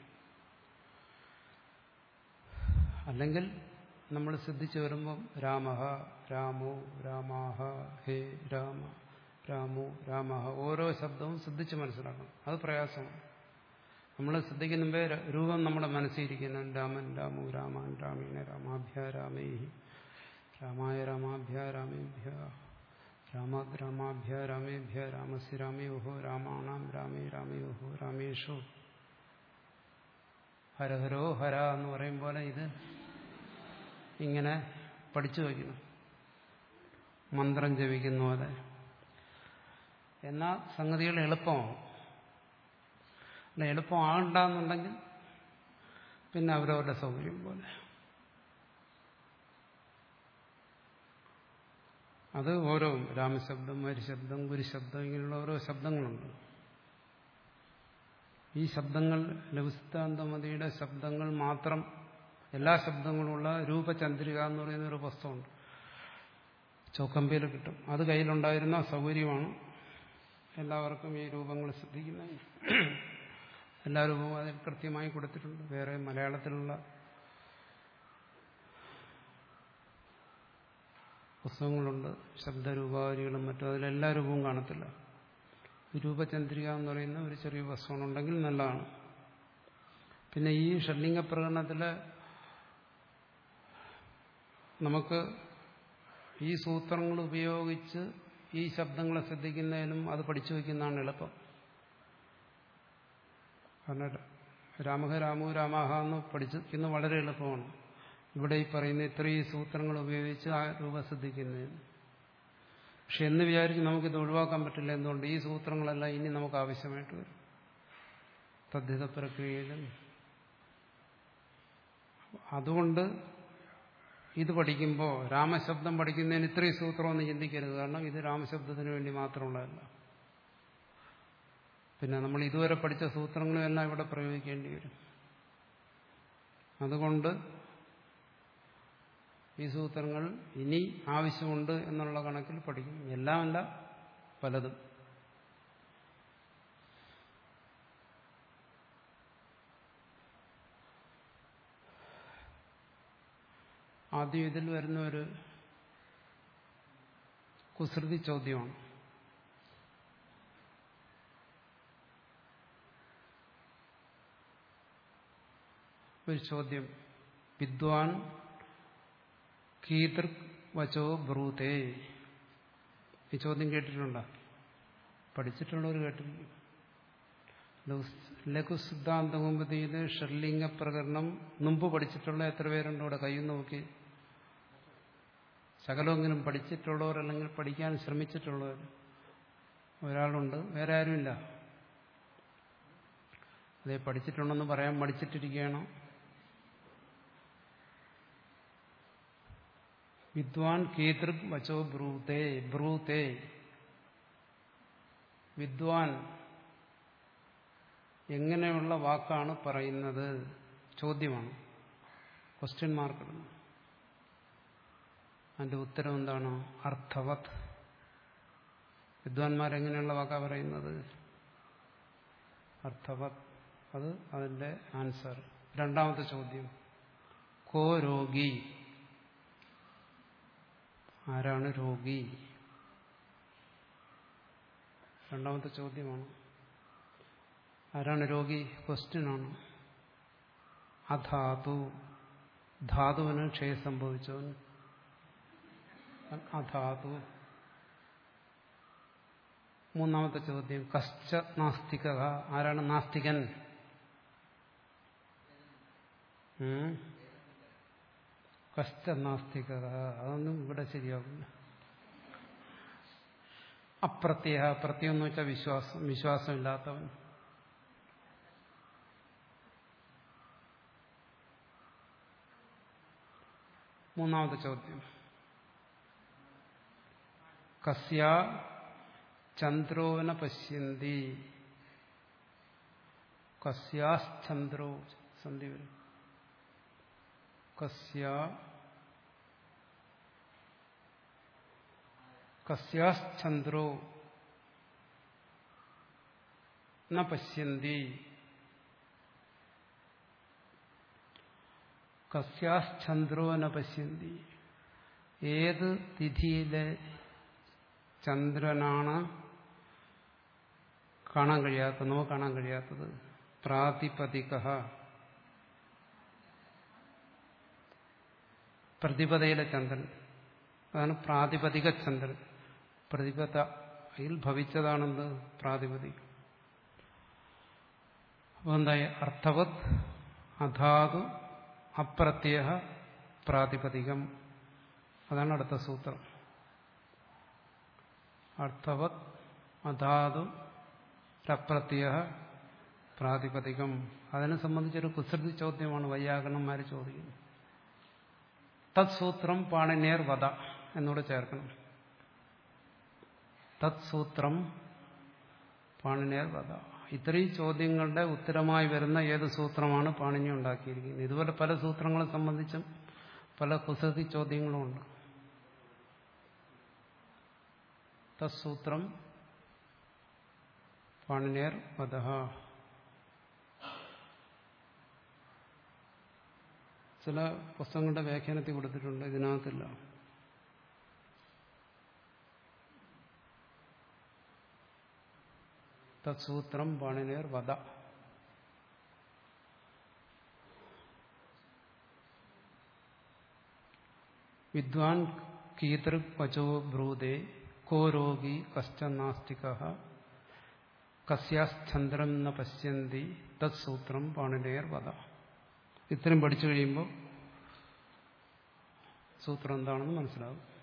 അല്ലെങ്കിൽ നമ്മൾ ശ്രദ്ധിച്ചു വരുമ്പം രാമഹ രാമോ രാമാഹ ഹേ രാമ രാമോ രാമഹ ഓരോ ശബ്ദവും ശ്രദ്ധിച്ച് മനസ്സിലാക്കണം അത് പ്രയാസമാണ് നമ്മൾ ശ്രദ്ധിക്കുന്ന മുമ്പേ ര- രൂപം നമ്മുടെ മനസ്സിലിരിക്കണം രാമൻ രാമു രാമാൻ രാമീണ രാമാഭ്യ രാമേ രാമായ രാമാഭ്യ രാമേഭ്യ രാമാത് രാമാഭ്യ രാമേഭ്യ രാമസ് രാമയോഹോ രാമാണാം രാമേ രാമയോഹോ രാമേഷു ഹരഹരോ ഹര എന്ന് പറയും പോലെ ഇത് ഇങ്ങനെ പഠിച്ചു വയ്ക്കണം മന്ത്രം ജപിക്കുന്ന പോലെ എന്നാൽ സംഗതികൾ എളുപ്പമാവും അല്ല എളുപ്പമാകണ്ടെന്നുണ്ടെങ്കിൽ പിന്നെ അവരവരുടെ സൗകര്യം പോലെ അത് ഓരോ രാമശബ്ദം വരിശബ്ദം ഗുരുശബ്ദം ഇങ്ങനെയുള്ള ഓരോ ശബ്ദങ്ങളുണ്ട് ഈ ശബ്ദങ്ങൾ ലഘുസിദ്ധാന്തമതിയുടെ ശബ്ദങ്ങൾ മാത്രം എല്ലാ ശബ്ദങ്ങളുമുള്ള രൂപചന്ദ്രിക എന്ന് പറയുന്ന ഒരു പുസ്തകമുണ്ട് ചോക്കമ്പയിൽ കിട്ടും അത് കയ്യിലുണ്ടായിരുന്ന സൗകര്യമാണ് എല്ലാവർക്കും ഈ രൂപങ്ങൾ ശ്രദ്ധിക്കുന്നതിന് എല്ലാ രൂപവും അതിൽ കൃത്യമായി കൊടുത്തിട്ടുണ്ട് വേറെ മലയാളത്തിലുള്ള പുസ്തകങ്ങളുണ്ട് ശബ്ദരൂപാവലികളും മറ്റും അതിലെല്ലാ രൂപവും കാണത്തില്ല ഈ രൂപചന്ദ്രിക എന്ന് പറയുന്ന ഒരു ചെറിയ പുസ്തകമുണ്ടെങ്കിൽ നല്ലതാണ് പിന്നെ ഈ ഷഡ്ലിംഗ പ്രകടനത്തിലെ നമുക്ക് ഈ സൂത്രങ്ങൾ ഉപയോഗിച്ച് ഈ ശബ്ദങ്ങളെ ശ്രദ്ധിക്കുന്നതിനും അത് പഠിച്ചു വയ്ക്കുന്നതാണ് എളുപ്പം കാരണം രാമഹ രാമു രാമാഹ എന്ന് പഠിച്ചിരിക്കുന്നത് വളരെ എളുപ്പമാണ് ഇവിടെ ഈ പറയുന്ന ഇത്രയും സൂത്രങ്ങൾ ഉപയോഗിച്ച് ആ രൂപ ശ്രദ്ധിക്കുന്നതിന് പക്ഷെ എന്ന് വിചാരിച്ച് നമുക്കിത് ഒഴിവാക്കാൻ പറ്റില്ല എന്തുകൊണ്ട് ഈ സൂത്രങ്ങളെല്ലാം ഇനി നമുക്ക് ആവശ്യമായിട്ട് വരും തദ്ധിത പ്രക്രിയയിലും അതുകൊണ്ട് ഇത് പഠിക്കുമ്പോൾ രാമശബ്ദം പഠിക്കുന്നതിന് ഇത്രയും സൂത്രമൊന്നും ചിന്തിക്കരുത് കാരണം ഇത് രാമശബ്ദത്തിന് വേണ്ടി മാത്രമുള്ളതല്ല പിന്നെ നമ്മൾ ഇതുവരെ പഠിച്ച സൂത്രങ്ങളും എല്ലാം ഇവിടെ പ്രയോഗിക്കേണ്ടി വരും അതുകൊണ്ട് ഈ സൂത്രങ്ങൾ ഇനി ആവശ്യമുണ്ട് എന്നുള്ള കണക്കിൽ പഠിക്കും എല്ലാമല്ല പലതും ആദ്യം ഇതിൽ വരുന്ന ഒരു കുസൃതി ചോദ്യമാണ് ഒരു ചോദ്യം വിദ്വാൻ കീതൃ വചോ ബ്രൂതേ ഈ ചോദ്യം കേട്ടിട്ടുണ്ടോ പഠിച്ചിട്ടുള്ളവർ കേട്ടിരിക്കും ലഘു സിദ്ധാന്തം മുമ്പ് ഷർലിംഗ പ്രകരണം മുമ്പ് പഠിച്ചിട്ടുള്ള എത്ര പേരുണ്ട് ഇവിടെ കയ്യിൽ നോക്കി ശകലമെങ്കിലും പഠിച്ചിട്ടുള്ളവർ അല്ലെങ്കിൽ പഠിക്കാൻ ശ്രമിച്ചിട്ടുള്ളവർ ഒരാളുണ്ട് വേറെ ആരുമില്ല അതേ പഠിച്ചിട്ടുണ്ടെന്ന് പറയാൻ മടിച്ചിട്ടിരിക്കുകയാണോ വിദ്വാൻ കീതൃക് വചോ ബ്രൂതേ ബ്രൂതേ വിദ്വാൻ എങ്ങനെയുള്ള വാക്കാണ് പറയുന്നത് ചോദ്യമാണ് ക്വസ്റ്റ്യൻ മാർക്ക് അതിന്റെ ഉത്തരം എന്താണ് അർത്ഥവത് വിദ്വാൻമാരെങ്ങനെയുള്ള വാക്കാ പറയുന്നത് അർത്ഥവത് അത് അതിന്റെ ആൻസർ രണ്ടാമത്തെ ചോദ്യം കോ രോഗി ആരാണ് രോഗി രണ്ടാമത്തെ ചോദ്യമാണ് ആരാണ് രോഗി ക്വസ്റ്റ്യനാണ് അധാതു ധാതുവിന് ക്ഷയം സംഭവിച്ചവൻ അധാതു മൂന്നാമത്തെ ചോദ്യം കശ്ച നാസ്തിക ആരാണ് നാസ്തികൻ കശ്ച നാസ്തിക അതൊന്നും ഇവിടെ ശരിയാവില്ല അപ്രത്യ പ്രത്യം എന്ന് വെച്ചാൽ വിശ്വാസം വിശ്വാസമില്ലാത്തവൻ മൂന്നാമത്തെ ചോദ്യം കസ്യ ചന്ദ്രോന പശ്യന്തി കസ്യാശ്ചന്ദ്രോ സന്ധി വരും കസ്യ കസ്യാശ്ചന്ദ്രോ ന പശ്യന്തി കസ്യാശ്ചന്ദ്രോ ന പശ്യന്തി ഏത് തിഥിയിലെ ചന്ദ്രനാണ് കാണാൻ കഴിയാത്തത് നമുക്ക് കാണാൻ കഴിയാത്തത് പ്രാതിപതിക പ്രതിപതയിലെ ചന്ദ്രൻ അതാണ് പ്രാതിപതിക ചന്ദ്രൻ പ്രതിപതയിൽ ഭവിച്ചതാണെന്ത് പ്രാതിപതികം അപ്പോൾ എന്തായി അർത്ഥവത് അധാതു അപ്രത്യ പ്രാതിപതികം അതാണ് അടുത്ത സൂത്രം അർത്ഥവത് അധാതു അപ്രത്യ പ്രാതിപതികം അതിനെ സംബന്ധിച്ചൊരു കുസൃതി ചോദ്യമാണ് വൈയാകരണന്മാർ ചോദിക്കുന്നത് തത് സൂത്രം പാണിനേർ വധ എന്നോട് ചേർക്കണം തത് സൂത്രം പാണിനേർ വധ ഇത്രയും ചോദ്യങ്ങളുടെ ഉത്തരമായി വരുന്ന ഏത് സൂത്രമാണ് പാണിനി ഉണ്ടാക്കിയിരിക്കുന്നത് ഇതുപോലെ പല സൂത്രങ്ങളെ സംബന്ധിച്ചും പല കുസൃതി ചോദ്യങ്ങളും ഉണ്ട് തത്സൂത്രം പാണിനേർ വധ ചില പുസ്തകങ്ങളുടെ വ്യാഖ്യാനത്തിൽ കൊടുത്തിട്ടുണ്ട് ഇതിനകത്തില്ല തത്സൂത്രം പാണിനേർ വധ വിദ്വാൻ കീതൃക് വചോ ബ്രൂതേ കോ രോഗി കശ്ചനാസ്തിക കസ്യാശ്ചന്ദ്രം ന പശ്യന്തി തത്സൂത്രം പാണിനേർ വധ ഇത്രയും പഠിച്ചു കഴിയുമ്പോൾ സൂത്രം എന്താണെന്ന് മനസ്സിലാകും